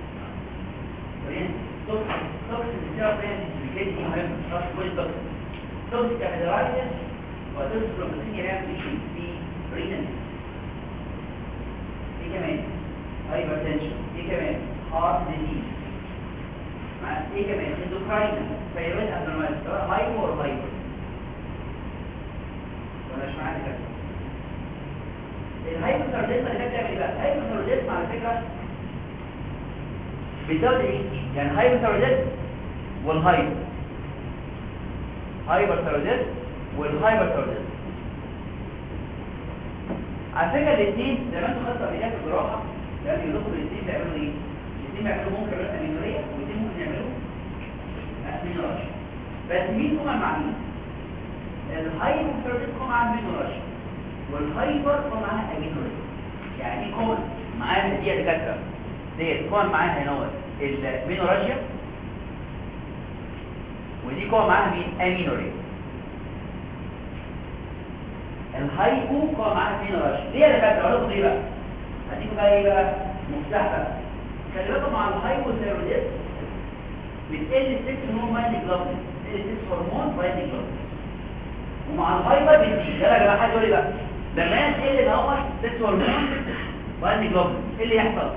Speaker 1: توكسيك توكسيك بتاع رينا ديزيز دي مهم مش كل توكسيك توكسيك كابيلارايتس وتوكسيك برومباتينيا يعني في رينا ديزيز ايه كمان هايبرتنشن ايه كمان هارت ديزيز مع ايه كمان اندوكراين ثايرويد ابنورمال سواء هايبو اور هايبر ولا مش معايا كده الهايبوثايروديزم اللي كانت بتعمل ايه بقى الهايبوثايروديزم على فكره بيزود ايه يعني هايبوثايروديزم والهايبر هايبوثايروديزم والهايبوثايروديزم على فكره الاثنين زي ما انتم خدتوا قبل كده في الجراحه لما يدخلوا الاثنين بيعملوا ايه الاثنين بيعملوا ممكن يعملوا امينوريه والاثنين ممكن يعملوا امينوريه بس مين هما مع مين الهايبوثايروديزم هو مع المينوريه والهايبر هو معاها امينوريه يعني دي كون معاها دي دكاتره ديت كون معاها هنا هو المينوريه ودي كون معاها مين امينوريه الهايبو كون معاها مينوريه ليه يا دكاتره اقول لكم ايه بقى هديكم بقى ايه بقى مفتاح بقى خلي بالكم مع الهايبوثايروديزم بتقل السكس هرمون بايندينج جلوبولين بتقل السكس هرمون بايندينج جلوبولين ومع الهايبر بتزيد يلا يا جماعه حد يقول لي بقى لما تقل الاول سكس هرمون بايندينج جلوبولين ايه اللي يحصل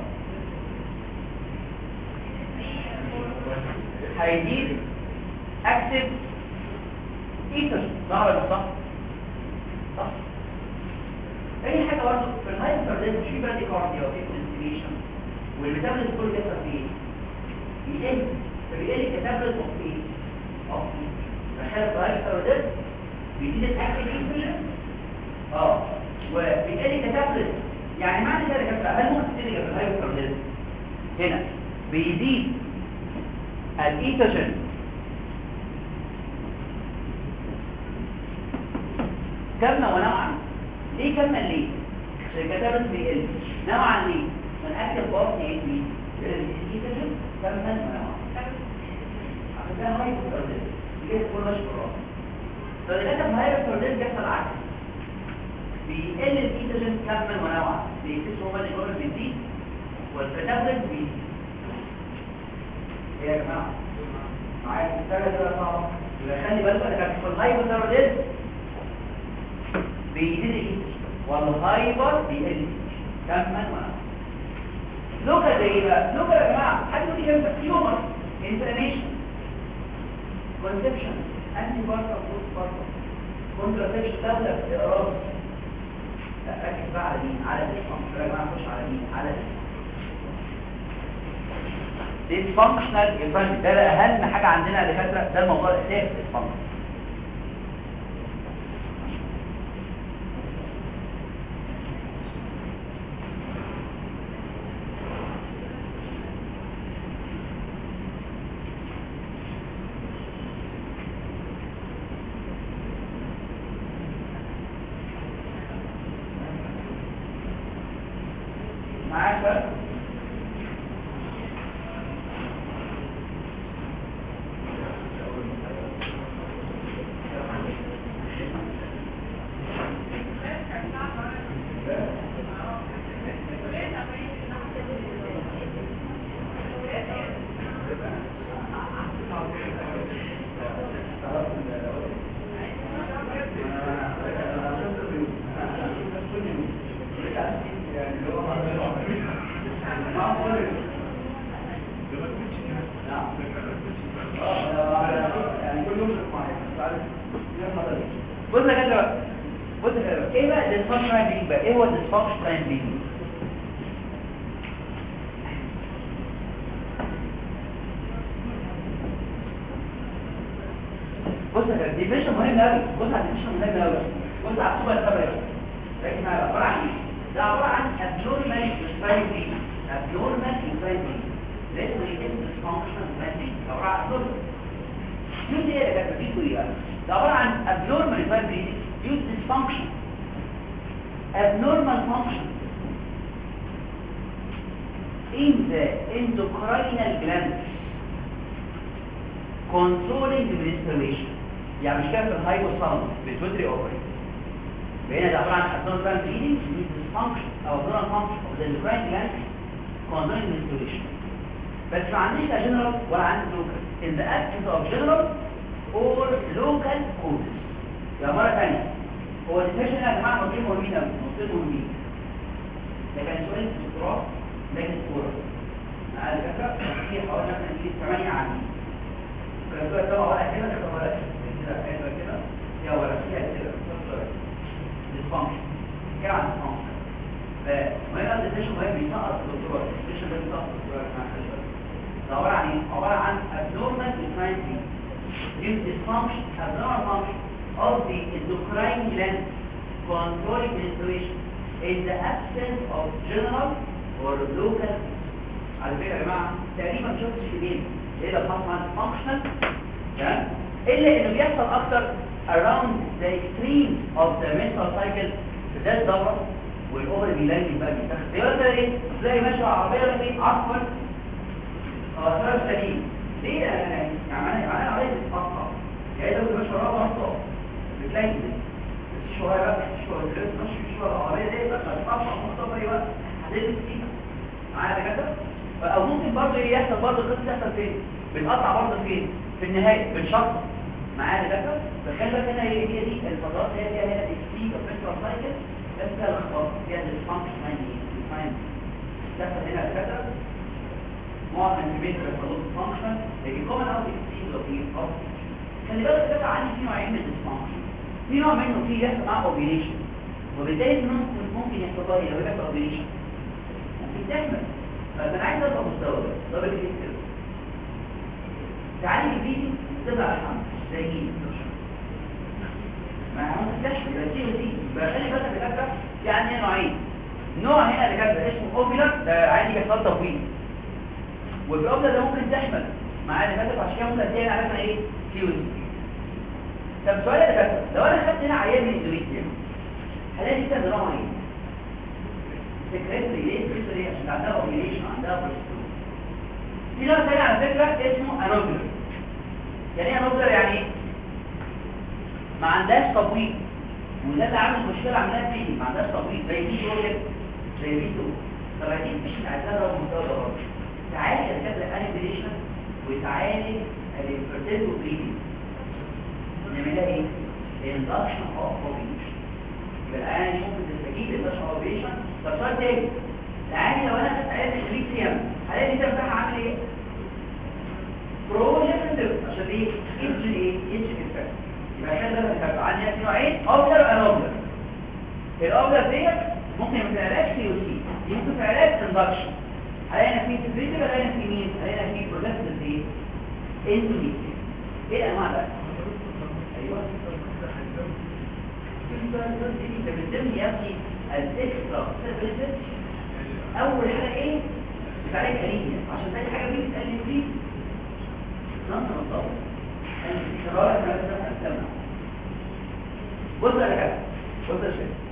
Speaker 1: هيزيد اكتف ايتر صح ولا مش صح صح اي حاجه برضه في الهايبر في برادي كارديا وفي كونستيبيشن والميتابوليزم كله بيحصل فيه يقل فبيقل الكتابلت اوف ايه اوف تخيل الهايبر بيزيد الاكل ايه اه وبيقل الكتابلت يعني معنى كده كده هل ممكن تيجي في الهايبر هنا بيزيد الايتروجين كمنا ونوعا ليه كمنا ليه عشان الكتابلت بيقل نوعا ليه من اكل بارت ايه بي الايتروجين كمنا ونوعا عشان كده هايبر كده كل ماشي بالراحه فإذا كتب هايبر بيحصل عكس بيقل الايتروجين كما ونوعا بيكتشف هما اللي جوه بيزيد والكتابلت بيزيد ايه يا جماعه معايا الثلاثه كده صعبه يبقى خلي بالك انا كان في الهايبوثايروديزم بيزيد الايتروجين والهايبر بيقل كما ونوعا لوكا زي ايه بقى لوكا يا جماعه حد يقول لي كام تيومر انفلاميشن كونسبشن انتي بارتا بوست بارتا كونتراسبشن دولة في الإرادة لا ركز بقى على مين على الاسم يا جماعة نخش على مين على الاسم dysfunctional environment ده اهم حاجة عندنا يا دكاترة ده الموضوع الاساسي dysfunctional معاك بقى بص يا كده بص يا كده ايه بقى الديسفانكشنال بينج بقى ايه هو الديسفانكشنال بينج بص يا كده ديفيشن مهم قوي بص على الديفيشن مهم قوي بص على الصوره الخبريه ركز معايا عباره عن ايه ده عباره عن ابنورمال سبايك تشوفوا ايه بقى ده عباره عن abnormal refined bleeding due to dysfunction abnormal function in the endocrinal glands controlling the menstruation يعني مش كده في الهايبوثالاموس pituitary ovary بقينا ده عباره عن abnormal refined bleeding due to dysfunction او abnormal function of the endocrine glands controlling the menstruation بس ما عنديش لا جنرال ولا عندي لوكال in the absence of general or local causes يا مرة ثانية هو الديفيشن يا جماعة نقطتين مهمين أوي نقطتين مهمين ده كان سؤال في الدكتوراه لكن كورة على فكرة في حوالي مثلا نجيب 8 عامين كان سؤال طبعا ورقة كده كده ورقة كده كده كده يا ورقة فيها كده ديسفانكشن كده عن ديسفانكشن فمهم الديفيشن مهم بيسقط في الدكتوراه الديفيشن ده بيسقط في الدكتوراه يا جماعة ده عبارة عن ايه؟ عبارة عن abnormal defined due to dysfunction, abnormal function of the endocrine gland controlling menstruation in the absence of general or local على فكرة يا جماعة تقريبا ما شفتش في مين ايه ده خاص عن functional تمام الا انه بيحصل اكتر around the extreme of the menstrual cycle في ده الدورة والاوفر بيلاقي بقى بيتاخد زي ايه تلاقي ماشي على العربية ولا ايه عصفر اه سبب سليم ليه يعني يعني انا عايز اتقطع يعني لو مش وراها برضه بتلاقي مش وراها بقى مش وراها مش مش وراها العربيه دي بقى تقطع مصطفى ايه بقى هتلبس فيها معايا كده او ممكن برضه ايه يحصل برضه القصه تحصل فين بتقطع برضه فين في النهايه بتشطب معايا كده فخلي بالك هنا هي هي دي الفضاء هي فيها هنا اكسيد اوف ميترال سايكل بس فيها لخبطه فيها ديسفانكشن يعني تحصل هنا كده معظم البيت بيحصلوا فانكشن لكن كومن اوت اكسيد لو في خلي بالك كده عندي في نوعين من الديسفانكشن في نوع منه فيه يحصل معاه اوبيليشن وبالتالي ممكن ممكن يحصل له لو يحصل اوبيليشن ممكن تعمل فانا عايز ابقى مستوى ده دبل كليك كده تعالي الفيديو تبقى الحمد زي ايه ما هو تكتشف يبقى دي ودي يبقى خلي بالك بجد يعني نوعين نوع هنا اللي كان اسمه اوبيلر ده عادي بيحصل تطويل والبروبلم ده ممكن تحمل معايا اللي فاتت عشان كده ممكن اديها عرفنا ايه كيوز طب سؤال اللي فاتت لو انا خدت هنا عيان من اندونيسيا هلاقي لسه نوع ايه سكريتري ليه سكريتري عشان عندها اوبيليشن عندها بروستول في نوع تاني على فكره اسمه انوبلر يعني ايه انوبلر يعني ايه ما عندهاش تبويض وده اللي عامل مشكله عاملاها فيه ما عندهاش تبويض زي دي كده زي دي طب دي مش عايزاها مستوى برضه تعالج الكبل انيبيليشن وتعالج الانفرتيل وبريدنج نعملها ايه؟ اندكشن اوف اوبيشن يبقى الان ممكن تستجيب للاندكشن اوف اوبيشن طب سؤال تاني تعالي لو انا خدت عيادة الريتيوم هلاقي الريتيوم بتاعها عامل ايه؟ بروجكتيف عشان ايه؟ انجن ايه؟ انجن افكت يبقى خلي بالك هيبقى عندي في نوعين اوبلر وانوبلر الاوبلر ديت ممكن ما تعلاش سي او سي دي ممكن تعلاج اندكشن علينا في تفريد علينا في مين علينا في بروجكتيف ايه اندوميتريوم ايه الانواع بقى ايوه ده بتدم يا ابني الاكسترا سيرفيسز اول حاجه ايه بتعالج انيميا عشان تاني حاجه مين بتقلل فيه نظام الضغط الانتشارات نفسها السمع بص يا كده بص يا شيخ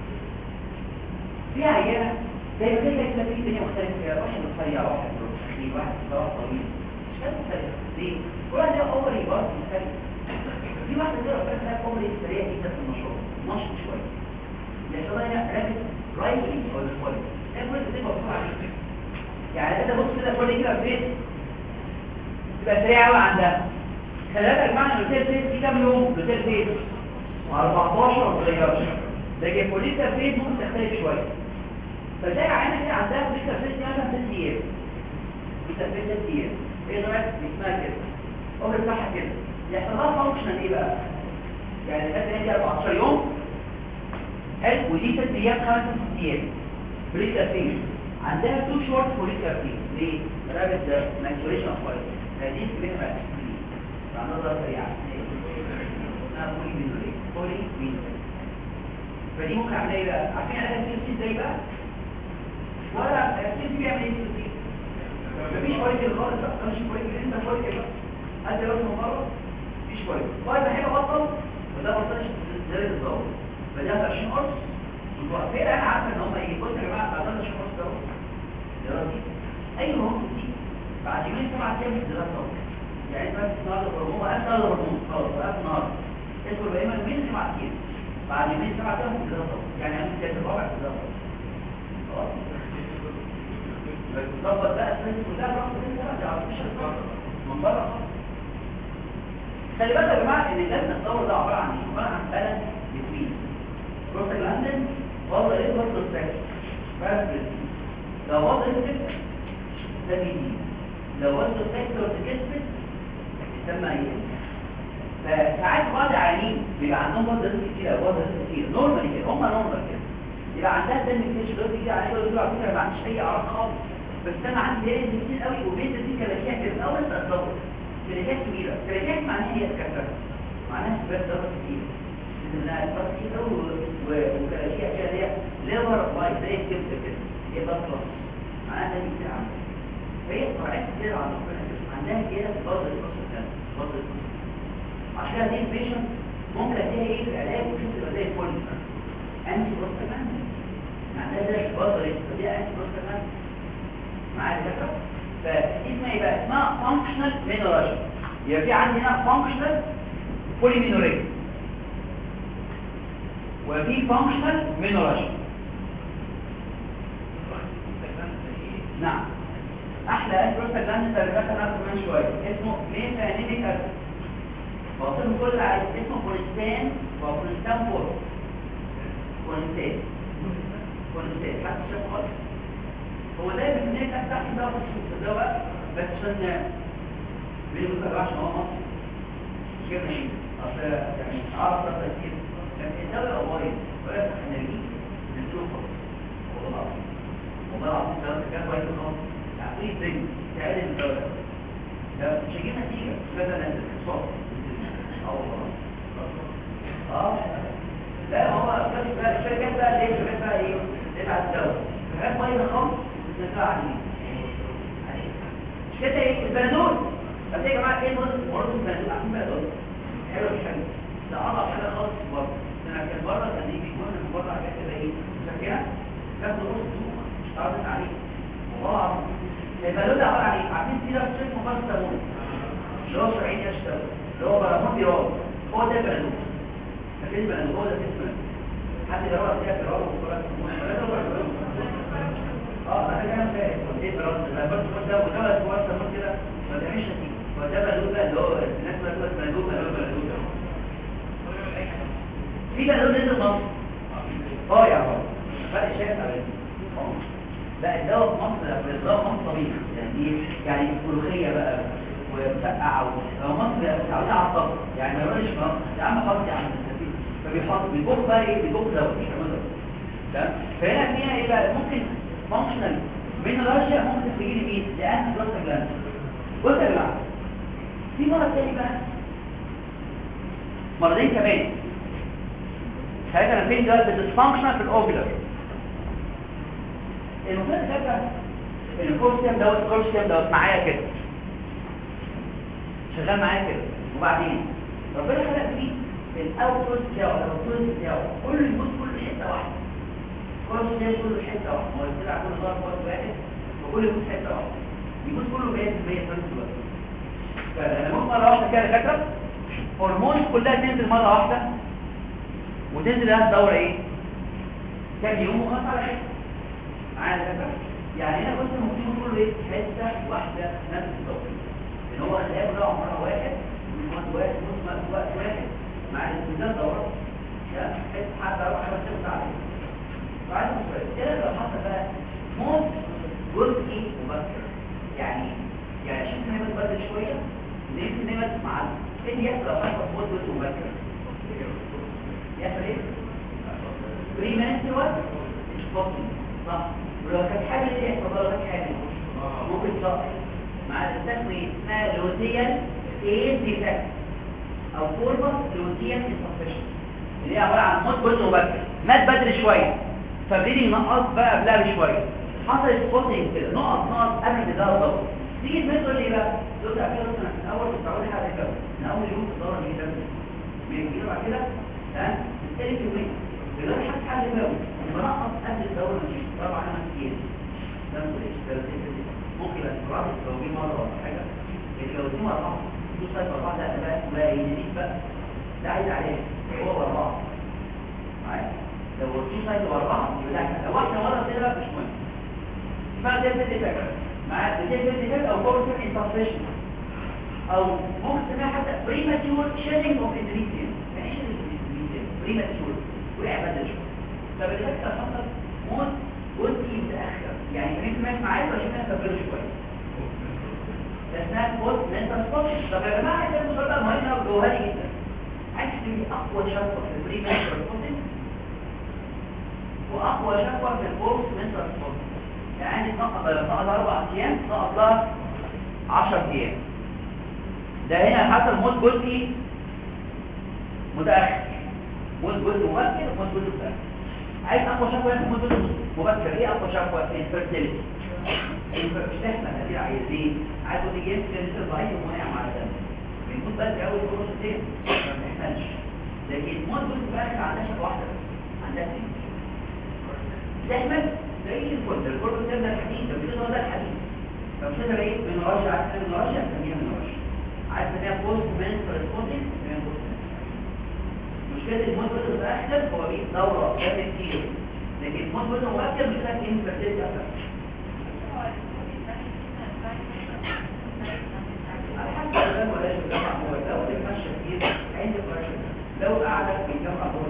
Speaker 1: في عيانه زي ما كده كده في دنيا مختلفه فيها واحد رفيع واحد رفيع واحد صراحه طويل مش كده مختلف ليه؟ كل واحد له اوفر يبقى مختلف في واحده كده ربنا لها اوفر سريع جدا في النشاط نشط شويه يحصل لها رابط رايتنج او الفولي ده كل ده بتبقى بسرعه يعني كده بص كده كل كده فين تبقى سريعه قوي عندها خلي بالك يا جماعه الروتيل فيز في كام يوم روتيل فيز 14 ما تغيرش لكن بوليسا فيز ممكن تختلف شويه فتلاقي عينة كده عندها بوليسا فيز مثلا 6 ايام بوليسا فيز 6 ايام ايه نوعات اسمها كده عمر بتاعها كده يحصل لها فانكشن ايه بقى يعني مثلا دي 14 يوم حلو ودي 6 ايام 5 6 ايام بوليسا فيز عندها تو شورت بوليسا فيز ليه؟ رابط ماتوريشن اوف هذه كلمه عندها سريعه اسمها بولي مينوري بولي مينوري فدي ممكن اعمل ايه بقى عارفين انا السي ازاي بقى ولا السي بيعمل ايه السي مفيش فايده خالص بقى مش فايده انت فايده بقى انت لو مره مفيش شويه طيب بحب ابطل وده ما بطلش زي الدور فده 20 قرص وفين انا عارفه ان هم ايه بصوا يا جماعه بعد 20 قرص ده دلوقتي اي هرمون دي بعد يومين سبعة ايام ده طبعا يعني بس النهارده هرمون انا النهارده هرمون خلاص بقى النهارده اسمه بقى يومين يومين سبعة ايام بعد يومين سبعة ايام ده طبعا يعني انا كده الرابع ده خلاص ظبط بقى الناس كلها رقم كده ده مش من بره خلي بالك يا جماعه ان اللجنه الدور ده عباره عن ايه عباره عن بالانس بتوين بروستاجلاندين وضع ايه وضع السكس بس لو وضع السكس ده بيزيد لو وضع السكس لو تكسبت يسمى ايه فساعات بعض العيانين بيبقى عندهم وضع كتير او وضع كتير نورمالي كده هم نورمال كده يبقى عندها دم كتير شغل كتير عليه يقول على فكره ما عنديش اي اعراض خالص بس انا عندي دم كتير قوي وبيت دي كلاكيع كده اول ما اتطور كلاكيع كبيره كلاكيع معناها هي تكسر معناها سبب ضرر كتير انها ضرر كتير قوي وكلاكيع كده هي ليفر وايت زي الكبده كده هي بطل معناها دم كتير عندها فهي طلعت كده على ربنا كده عندها كده برضه الفصل ده برضه الفصل عشان كده دي البيشنت ممكن اديها ايه في العلاج وشوف تبقى زي الفل انتي بروستاجلاندين معناها ده برضه دي انتي بروستاجلاندين معايا كده فاسمها ايه بقى اسمها فانكشنال مينورالجيا يبقى في عندي هنا فانكشنال بوليمينوريا وفي فانكشنال مينورالجيا نعم احلى اسبروستاجلاندين اللي دخل معاكم كمان شويه اسمه ميثانيميك اسيد وصلهم كل عايز اسمه بوليستان وبوليستان فور بوليستان بوليستان حتى شاف خالص هو ده الميكانيك تحت ده بس ده بقى بس عشان بينه ما عشان هو مصري كده ايه اصل يعني عارف ده كتير لكن الدولة قوية ولا تخنقي نشوفه والله والله العظيم ده كان كويس خالص تعطيه زي تعالي الدولة ده مش هيجيب نتيجة كذا نازل صوت اه والله اه لا هو الشركات بقى اللي هي الشركات بقى ايه تبع الدولة حاجات بايظه خالص بتنزل عليه مش كده ايه البنادول بس يا جماعه ايه مرض مرض البنادول عارفين البنادول حلو مش حلو ده اضعف حاجه خالص بره انا كان بره كان يجي يقول من بره حاجات كده ايه فاكرها كان نص سوق مش تعرفت عليه والله العظيم البنادول ده عباره عن ايه عارفين كده في شركه مخالفه تمويل اللي هو 70 يشتغل اللي هو برامون بيراد هو ده البنادول فاكرين البنادول هو ده اسمه حد يروح فيها في الروضه وكل اه انا كمان فاهم ايه برد ده برد ده وده كويس ده كده ما تعملش نتيجه وده بلوز اللي هو الناس ما تقول بلوز بلوز بلوز في بلوز نزل مصر اه يا عم فرق شايف عليه لا الدواء في مصر الدواء مصر طبيعي يعني ايه يعني ملوخيه بقى ومسقعه هو مصر متعودين على الطبخ يعني ما يقولش يا عم خلاص يا عم فبيحط بيبخ بقى ايه بيبخ دواء مش هيعمل تمام فهنا فيها ايه بقى ممكن فانكشنال من الرشا ممكن تجي لي مين لان بروستاجلاند بص يا جماعه في مرض تاني بقى مرضين كمان حاجه انا فين دلوقتي ديسفانكشنال في الاوفيلر المفروض تفكر ان الكورسيوم دوت الكورسيوم دوت معايا كده شغال معايا كده وبعدين ربنا خلق فيه الاوتبوت بتاعه الاوتبوت بتاعه كل يموت كل حته واحده كل ده كله حته واحده هو يطلع كل ضرب وقت واحد وكل يموت حته واحده يموت كله 100% في نفس الوقت فانا ممكن مره واحده كده كده هرمون كلها تنزل مره واحده وتنزل لها الدوره ايه كام يوم وخلاص على حته معايا كده يعني هنا كنت ممكن كله ايه حته واحده نفس الدوره ان هو هياخد ده مره واحد وقت واحد وقت وقت واحد مع الانتزال دوره ده حته حتى اروح اشتغل عليه بعد سؤال كده لو حصل بقى موت جزئي مبكر يعني يعني شوف نعمل بدل شويه نمشي نعمل مع ايه اللي يحصل لو حصل موت جزئي مبكر يحصل ايه؟ بري منسترال سبوتنج صح ولو كانت حامل ايه يحصل لو كانت حامل ممكن تسقط مع التسمية اسمها لوتيال ايه ديفكت او فورمس لوتيال انسفشن اللي هي عباره عن موت جزء مبكر مات بدري شويه فبدي ينقص بقى قبلها بشويه حصل سبوتنج كده نقط نقط قبل كده الضغط تيجي الميل تقول لي إيه بقى دكتور على فكره انا من اول كنت اقول حاجه كده من اول يوم في الدوره دي ده من كده بعد كده تمام تاني في يومين دلوقتي حد حل بقى بنقص قبل الدوره مش طبعا انا كتير ده ممكن يبقى تبعت التوجيه مره ولا حاجه لكن لو دي مره واحده دي سايت اربعه ده بقى بقى يزيد بقى ده عايز عليه هو اربعه معايا لو دي سايت اربعه يبقى ده لو واحده مره كده بقى مش مهم فده ده ده معايا بتبقى او كورتر انترفيشن او ممكن تسميها حتى بريماتيور شيلينج اوف اندريسيوم يعني ايش الاندريسيوم بريماتيور وقع بدل شويه فبالتالي حصل موت جزء متاخر يعني انت ماشي معايا ولا شفنا كبر شويه اسمها بوست منتال سبوتش طب يا جماعه عايز الموضوع ده مهم وجوهري جدا عايز تدي اقوى شكوى في البريماتيور سبوتش واقوى شكوى في البوست منتال سبوتش يعني نقض نقض اربع ايام نقض لها 10 ايام ده هنا حصل موت جزئي متاخر موت جزء مبكر وموت جزء متاخر عايز اقوى شكوى في موت جزء مبكر ايه اقوى شكوى في الفيرتيليتي مش تحمل هذه عايزين عايز تيجي جنس ضعيف ومنع مع الدم بنموت بس اول فرص اثنين ما بنحملش لكن موت جزء مبكر عندها شكوى واحده عندها اثنين تحمل زي الفل الفل بتبدا الحديد لو بتقدر ده الحديد لو بتقدر ايه من رشا عايز من رشا تسميها من رشا عايز تسميها بوست منستر سبوتنج تسميها بوست مشكله الموت بدل متاخر هو بيه دوره جامد كتير لكن الموت بدل مبكر مش لك ايه فيرتيلتي اكتر على حسب الكلام ولا شو الجامعه هو لو بيتمشى كتير عندك رشا لو قاعده في الجامعه هو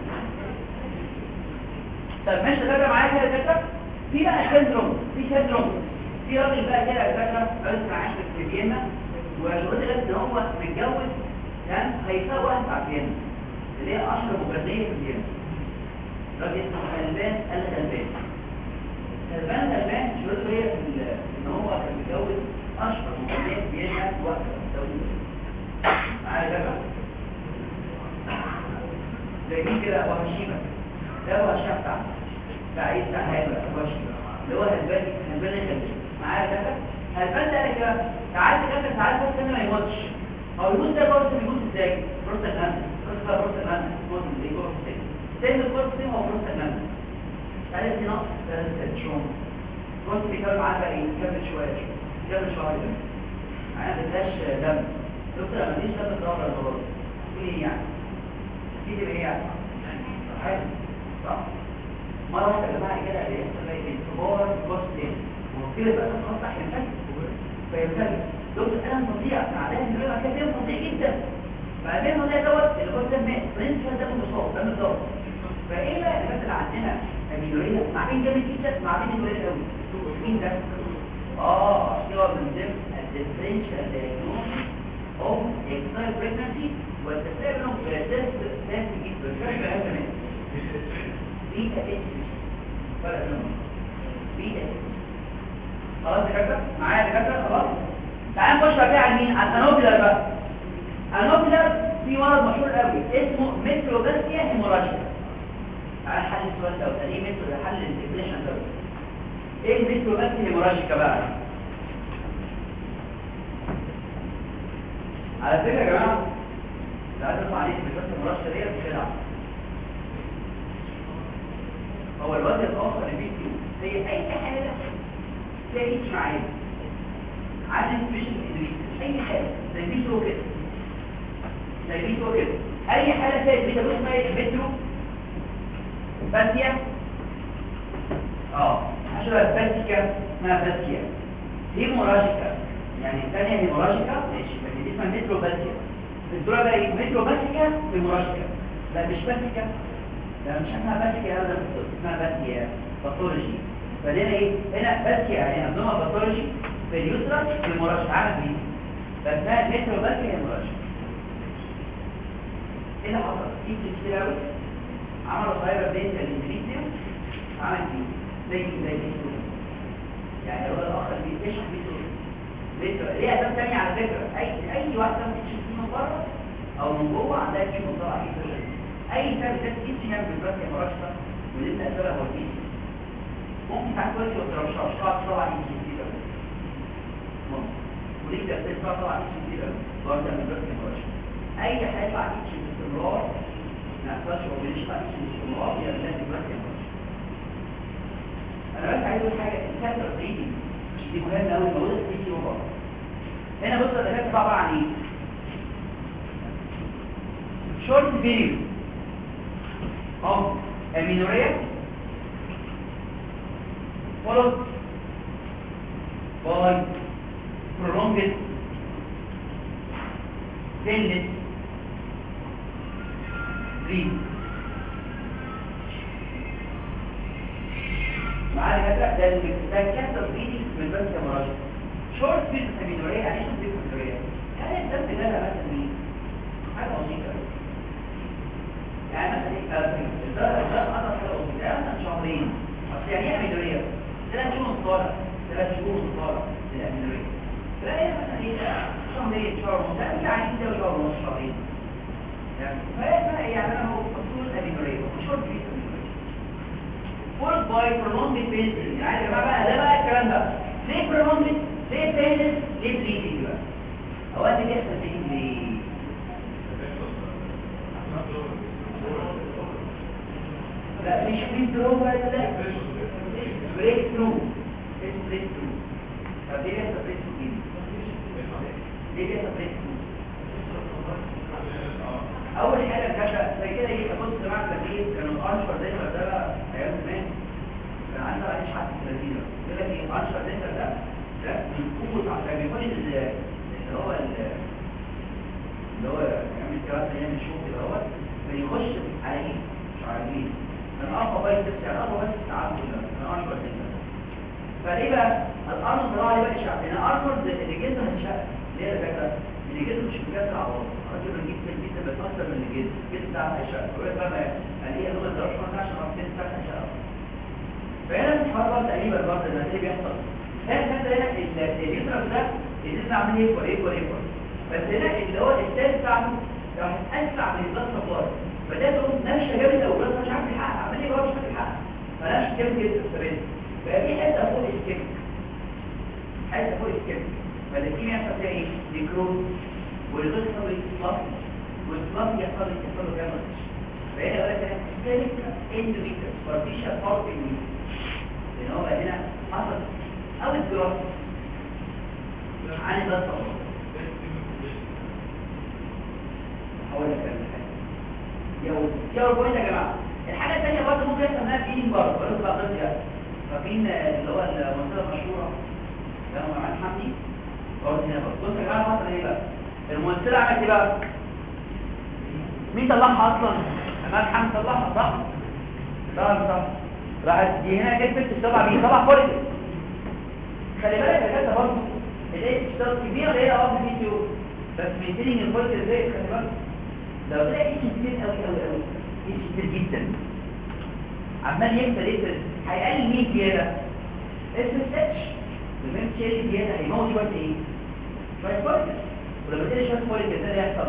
Speaker 1: طب ماشي ده معايا كده دكتور في بقى سندروم في سندروم في راجل بقى كده دكتور بس عايش في فيينا وشغلته غير ان هو متجوز كان هيساوي واحد بتاع فيينا اللي هي اشهر مغنيه في فيينا راجل اسمه غلبان الغلبان غلبان الغلبان شغلته هي ان هو كان متجوز اشهر مغنيه في فيينا في وقت الدولة معايا دكتور زي مين كده ابو هشيمه ده هو الشيخ بتاعنا بعيد بتاع هيبقى وشي اللي هو هلباني هلباني خلبي معايا كده هلبان ده كده ساعات كده ساعات بس ما يموتش هو يموت ده برضه بيموت ازاي بروست الغنم بروست بروست الغنم بروست ازاي بروست ازاي سن البروست هو بروست الغنم ثلاث نقص ثلاث شهور بروست بيكمل معاه بقى ايه يكمل شويه شويه يكمل شويه كده معايا ما بدهاش دم دكتور ما ديش دم الدوره المرض ايه يعني دي تبقى ايه يعني حلو صح مرة واحدة يا جماعة كده بيحصل ايه انتظار كوستين وكده بقى خلاص صح ينفك فينفك دكتور انا فظيع تعبان من غير كده فظيع جدا بعدين هو ده دوت اللي هو ده مات برنس ده مصاب ده مصاب فايه بقى اللي مثلا عندنا اميلوريا مع مين جامد جدا مع مين قليل قوي مين ده اه هو من ضمن الديفرنشال دايجنوز اوف اكسايل بريجنسي والتسابق بالتست تست جدا فاهم كمان بيتا اتش فرق بينهم بيتا اتش خلاص كده معايا كده خلاص تعال نخش بقى على مين على الانوبيلر بقى الانوبيلر في مرض مشهور قوي اسمه متروباسيا هيموراجيا تعال حل السؤال ده وتاني مترو حل الديفينيشن ده ايه المتروباسيا هيموراجيكا بقى على فكره يا جماعه لا تطلع عليك المتروباسيا هيموراجيكا دي بتلعب هو الوزن الاخر اللي فيه هي اي حاجه تلاقي معايا عدد مش اي حاجه زي بيترو كده زي بيترو كده اي حاله تلاقي بيترو اسمها ايه مترو باسيا اه عشان باسيكا اسمها باسيا هيموراجيكا يعني الثانيه هيموراجيكا ماشي بس دي اسمها مترو باسيا الدوره بقى ايه مترو باسيكا هيموراجيكا لا مش باسيكا لا مش اسمها باسكيا هذا اسمها باسكيا باثولوجي فدينا ايه هنا باسكيا يعني نظمها باثولوجي في اليوترس في المراجعه عارف دي فاسمها مترو باسكيا المراجعه ايه اللي حصل في كتير قوي عملوا صغيره بين الانجليزيوم عمل دي زي زي دي يعني هو الاخر بيشرح بيته ليه اسباب ثانيه على فكره اي اي واحده ممكن تشوف من بره او من جوه عندها تشوف طبعا ايه اي سبب ده تيجي جنب البث المرشح ولسه اسئله موجوده ممكن تعمل كويس وترشح اشخاص طبعا يجي ممكن وليه ده بتطلع طبعا اتش كتير قوي برضه من بس كده اي حاجه يطلع اتش باستمرار ما يحصلش اوبريشن اتش باستمرار هي لازم بس كده انا بس عايز اقول حاجه الكاتر ريدنج مش دي مهمه قوي موجوده في السي او هنا بص ده كاتب عباره عن ايه short period of amenorrhea followed by prolonged painless sleep معانا كده ده ده كاتب ريدنج من بس يا مراجع شورت بيريد amenorrhea يعني ايه شورت amenorrhea يعني الدم ده مثلا مين حاجه بسيطه قوي يعني مثلا ايه ده ده انا حاجه بسيطه يعني مثلا شهرين اصل يعني ايه amenorrhea ثلاث شهور طالع ثلاث شهور طالع الامينوريا فهي مثلا ايه شهرين شهر ونص يعني كده شهر ونص شهرين يعني فهي يعني انا هو مقصود الامينوريا شورت بيريد فورد باي prolonged pain يعني يا جماعه بقى ده بقى الكلام ده ليه prolonged ليه painless ليه bleeding بقى اوقات بيحصل bleeding ليه لا مش withdraw ولا لا بريك ثرو بريك ثرو طب ليه بيحصل بريك ثرو ليه بيحصل بريك ثرو اول حاجه كده زي كده ايه ابص يا جماعه التكليف كانوا الانشر زي ما ده ايام زمان كان عندنا معلش حد 30 يقول لك ايه الانشر زي ده ده من قوه عشان بيكون اللي هو اللي هو يعمل كده يعمل شوك كده هو بيخش على ايه مش على مين من اقوى بايت يعني اقوى بايت التعامل ده من انشر زي ده فليه بقى الارض طلع لي بقى شعب لان الارض اللي جسمها هتشق ليه يا فكره اللي جسمه مش مكسر عضلات الراجل اللي جسمه الجسم بيتاثر من الجسم الجسم بتاعها هيشق هو فاهم يعني ايه لغه الدرجه ما عشان الجسم بتاعها هيشق فهنا بتحصل تقريبا برضه اللي ايه بيحصل هنا كده هنا اليوترس ده الجسم عمال يكبر يكبر يكبر بس هنا اللي هو الستات بتاعته راح اسرع من البلاد سبلاي فده تقوم نفسه جامد قوي بس مش عارف يحقق عمال يكبر مش عارف يحقق فنفس جامد جدا استريس فدي حته فوق السكيب حته فوق السكيب فالسكيب يحصل فيها ايه؟ ديكروز والغير يحصل له اصلاف والاصلاف يحصل له يحصل له جامد فهنا يقول لك سيلك اندوميترس بارتيشن بارت لان هو هنا حصل او الدراسه عن البلد هقول لك يا يا بوينت يا جماعه الحاجه الثانيه برضه ممكن يحصل منها فيلينج برضه برضه بقى ضد فاكرين اللي هو المنطقه المشهوره ده معاذ حمدي برضه هنا برضه بص يا جماعه حصل ايه بقى الممثله عملت ايه بقى مين طلعها اصلا عماد حمدي طلعها صح صح صح راحت دي هنا جبت السبعه مين طلع فوليك خلي بالك يا كده برضه الايه بتشتغل كبيره اللي هي اه في يو بس مينتيننج الفوليك ازاي خلي بالك لو طلع ايش كتير قوي قوي قوي ايش كتير جدا عمال يكتر يكتر هيقلل مين زياده اسم السيتش المهم تشيل زياده هيموت شويه ايه شويه فوليك ولما تلاقي شويه فوليك ده اللي يحصل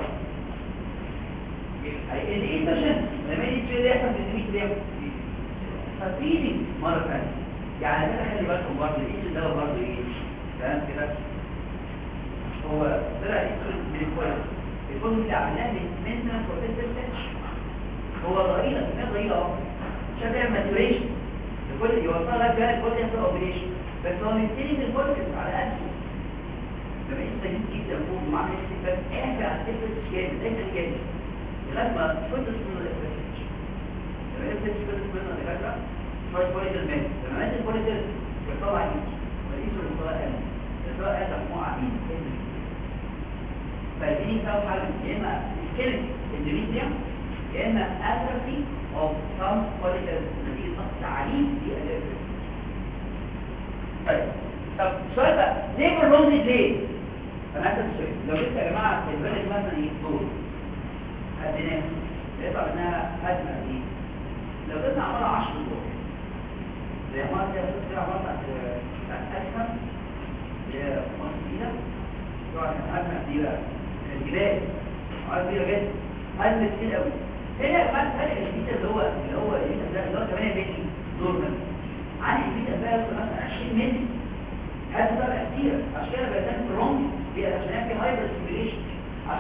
Speaker 1: الايه مشن لما يجي تشيل يحصل في الدماغ ففيدي مرة ثانية يعني كده خلي بالكم برضه ايه الدواء برضه ايه تمام كده هو طلع يدخل من الكويس الكويس اللي عملناه من بروتكتيف هو ضئيلة كمية ضئيلة اهو عشان تعمل ماتيوريشن الكل يوصل لك بقى الكل يحصل اوبريشن بس هو مستني من الكويس على قده لما انت جيت جدا فوق ومعاك استفاد اعفى عن التفت جامد انت جامد لغايه ما تفوت اسمه الافكت لما انت تفوت اسمه الافكت شويه بوليتر مات لما مات البوليتر بيطلع ايد وليس بيطلع قلب بيطلع قلب مجموعه عين فالدين فيها حاجه يا اما سكيلت اندوميتريوم يا اما اتروفي اوف سام بوليتر نتيجه ضغط عنيف في الافكت طيب طب السؤال بقى ليه برمز ليه؟ انا هسال السؤال لو جبت يا جماعه البلد مثلا يدور هديناها يطلع منها هدمه دي لو جبنا عباره 10 دور زي ما كده كده عباره عن اسهم اللي هي مصر كده طبعا هدمه كبيره الجبال عارف كبيره جدا هدمه كتير قوي هنا يا جماعه فرق البيتا اللي هو اللي هو البيتا ده اللي هو 8 مللي نورمال عن البيتا بقى مثلا 20 مللي هذا بقى كتير عشان كده بقى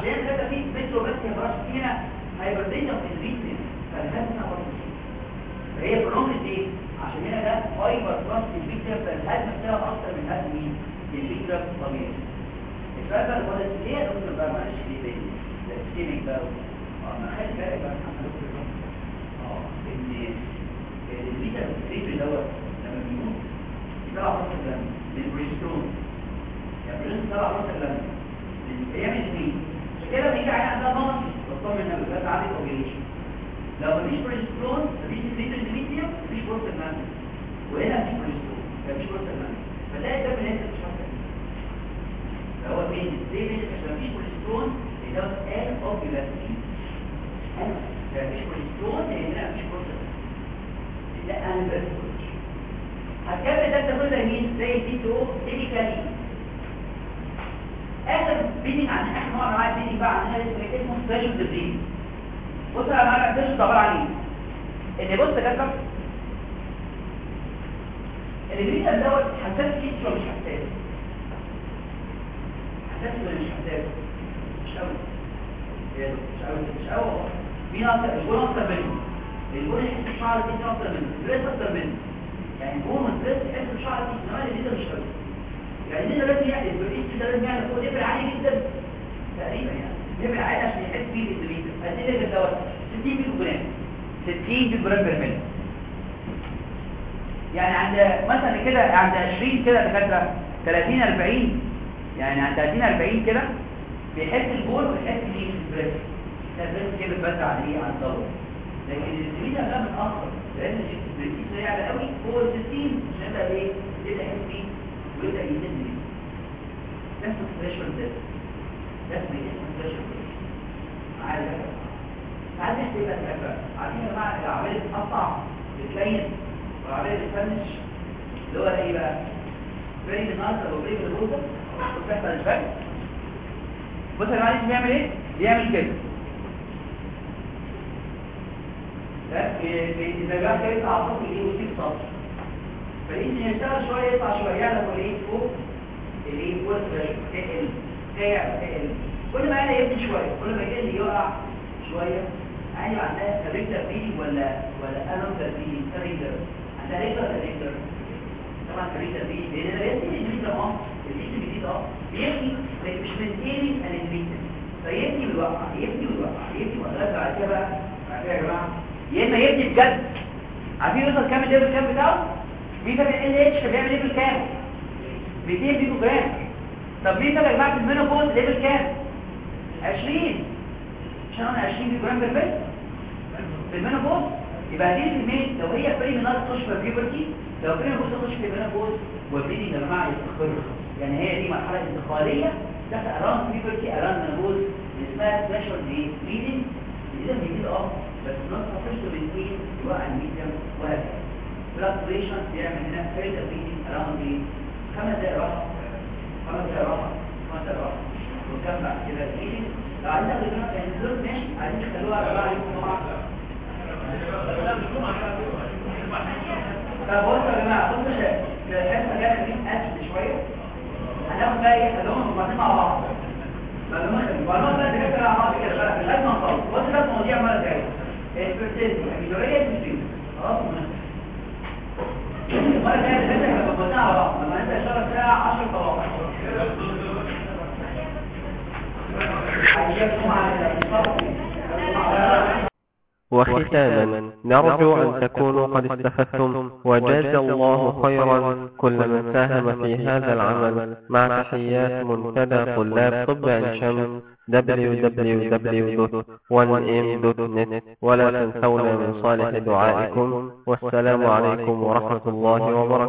Speaker 1: عشان كده في مترو بس يا براش هنا هايبرتيشن في الريتم فالهاز هنا برضه فهي برونج ايه عشان هنا ده فايبر بلس الفيكتور فالهاز بتاعه اكتر من هاز مين الفيكتور الطبيعي السؤال بقى هو ليه يا دكتور بقى معلش ليه تاني ده السيميك بقى اه ما خلي بالك بقى اه ان الفيتا الفيكتور دوت لما بيموت يطلع راس الدم للبريستون يعني بريستون طلع راس الدم يعمل ايه عشان كده بيجي على عندها نقص بطمن النبي بس عندي اوبريشن لو مفيش بريستون مفيش فيتر ديميتريوم مفيش بروست المنزل وهنا مفيش بريستون مفيش بروست المنزل فتلاقي الدم اللي انت مش حاسس فهو بين ليه بين عشان مفيش بريستون ده قال اوبيلاتي مفيش بريستون هنا مفيش بروست لا انا بس هتكمل ده كله زي مين زي الدي تو تيبيكالي اخر بيدنج عن اخر نوع انواع البيدنج بقى عندنا اسمه اسمه سبيشال ديزيز بص يا جماعه السبيشال عباره عن ايه ان بص يا جماعه البيدنج دوت حساس كتير ولا مش حساس حساس ولا مش حساس مش قوي مش قوي مش قوي مين اكتر الجون اكتر منه الجون يحس بشعر دي اكتر منه الستريس اكتر منه يعني الجون والستريس يحس بشعر دي انما اللي مش قوي يعني دي لازم يعني البريد ده لازم يعني فوق ليفل عالي جدا تقريبا يعني ليفل عالي عشان يحس بيه الانتريد قد ايه ليفل دوت 60 كيلو جرام 60 كيلو جرام بير ملي يعني عند مثلا كده عند 20 كده دكاتره 30 40 يعني عند 30 40 كده بيحس البول ويحس بيه البريد ده بس كده بس على ايه على الدوره لكن الانتريد ده متاخر لان الانتريد سريع قوي فوق ال 60 عشان ده ايه يبدا يحس بيه ويبدأ ينزل ليه ده اسمه سبيشال ده ده اسمه اسمه سبيشال ده عادي بقى تعالى نحكي بقى بقى عارفين يا جماعه العمليه بتقطع بتلين والعمليه بتفنش اللي هو ايه بقى بريك النهارده او بريك البوزه بتحصل الفك بص يا جماعه بيعمل ايه بيعمل كده ده اذا جاب كده يتعصب ايه ويسيب سطر فالإنسان يشتغل شوية يطلع شوية يعلى وليه فوق اللي فوق تقل تقع تقل كل ما يعلى يبني شوية كل ما يقل يقع شوية يعني عندها كاريكتر فيدينج ولا ولا انوكتر فيدينج كاريكتر عندها ريكتر ولا ريكتر طبعا كاريكتر فيدينج لان ده يبني الجديد اه الجديد الجديد اه بيبني لكن مش منتيني الانفيتد فيبني ويوقع يبني ويوقع يبني ويوقع بعد كده بقى بعد كده يا جماعه يا اما يبني بجد عارفين يوصل كام الليفل كام بتاعه فيتامين ال اتش كان بيعمل ليفل كام 200 بيكو جرام طب مين يا جماعه في المينوبوز ليفل كام 20 عشان انا 20 بيكو جرام بالبيت في المينوبوز يبقى هذه الكميه لو هي بري منار تخش في البيوبرتي لو بري منار تخش في المينوبوز والبيدنج يا جماعه يستقر يعني هي دي مرحله انتقاليه تحت اران بيوبرتي اران مينوبوز اللي اسمها سبيشال دي بليدنج اذا بيجي اه بس نص تخش بالتين يوقع الميديم وهكذا فلكتويشن بيعمل هنا فيلتر بيدنج اراوند ايه خمس دقايق راحه خمس دقايق راحه خمس دقايق راحه وكم بعد كده البيدنج لو عايزين ناخد يعني دول ماشي عايزين تخلوها على بعض يوم جمعه طب بصوا يا جماعه بصوا يا الحصه جايه خفيف اسد شويه هناخد بقى ايه خلوهم وبعدين مع بعض معلومات معلومات بقى دكاتره مع بعض كده بقى لازم نخلص بص بقى المواضيع مره جايه البرسنت الميجوريه المسلمه خلاص المره الجايه دكاتره هنبقى موزعين على بعض لما انت اشتغل ساعه 10 طوابع هيجيبكم على
Speaker 2: وختاما نرجو أن تكونوا قد استفدتم وجزى الله خيرا كل من ساهم في هذا العمل مع تحيات منتدى طلاب طب عين شمس www.1m.net ولا تنسونا من صالح دعائكم والسلام عليكم ورحمة الله وبركاته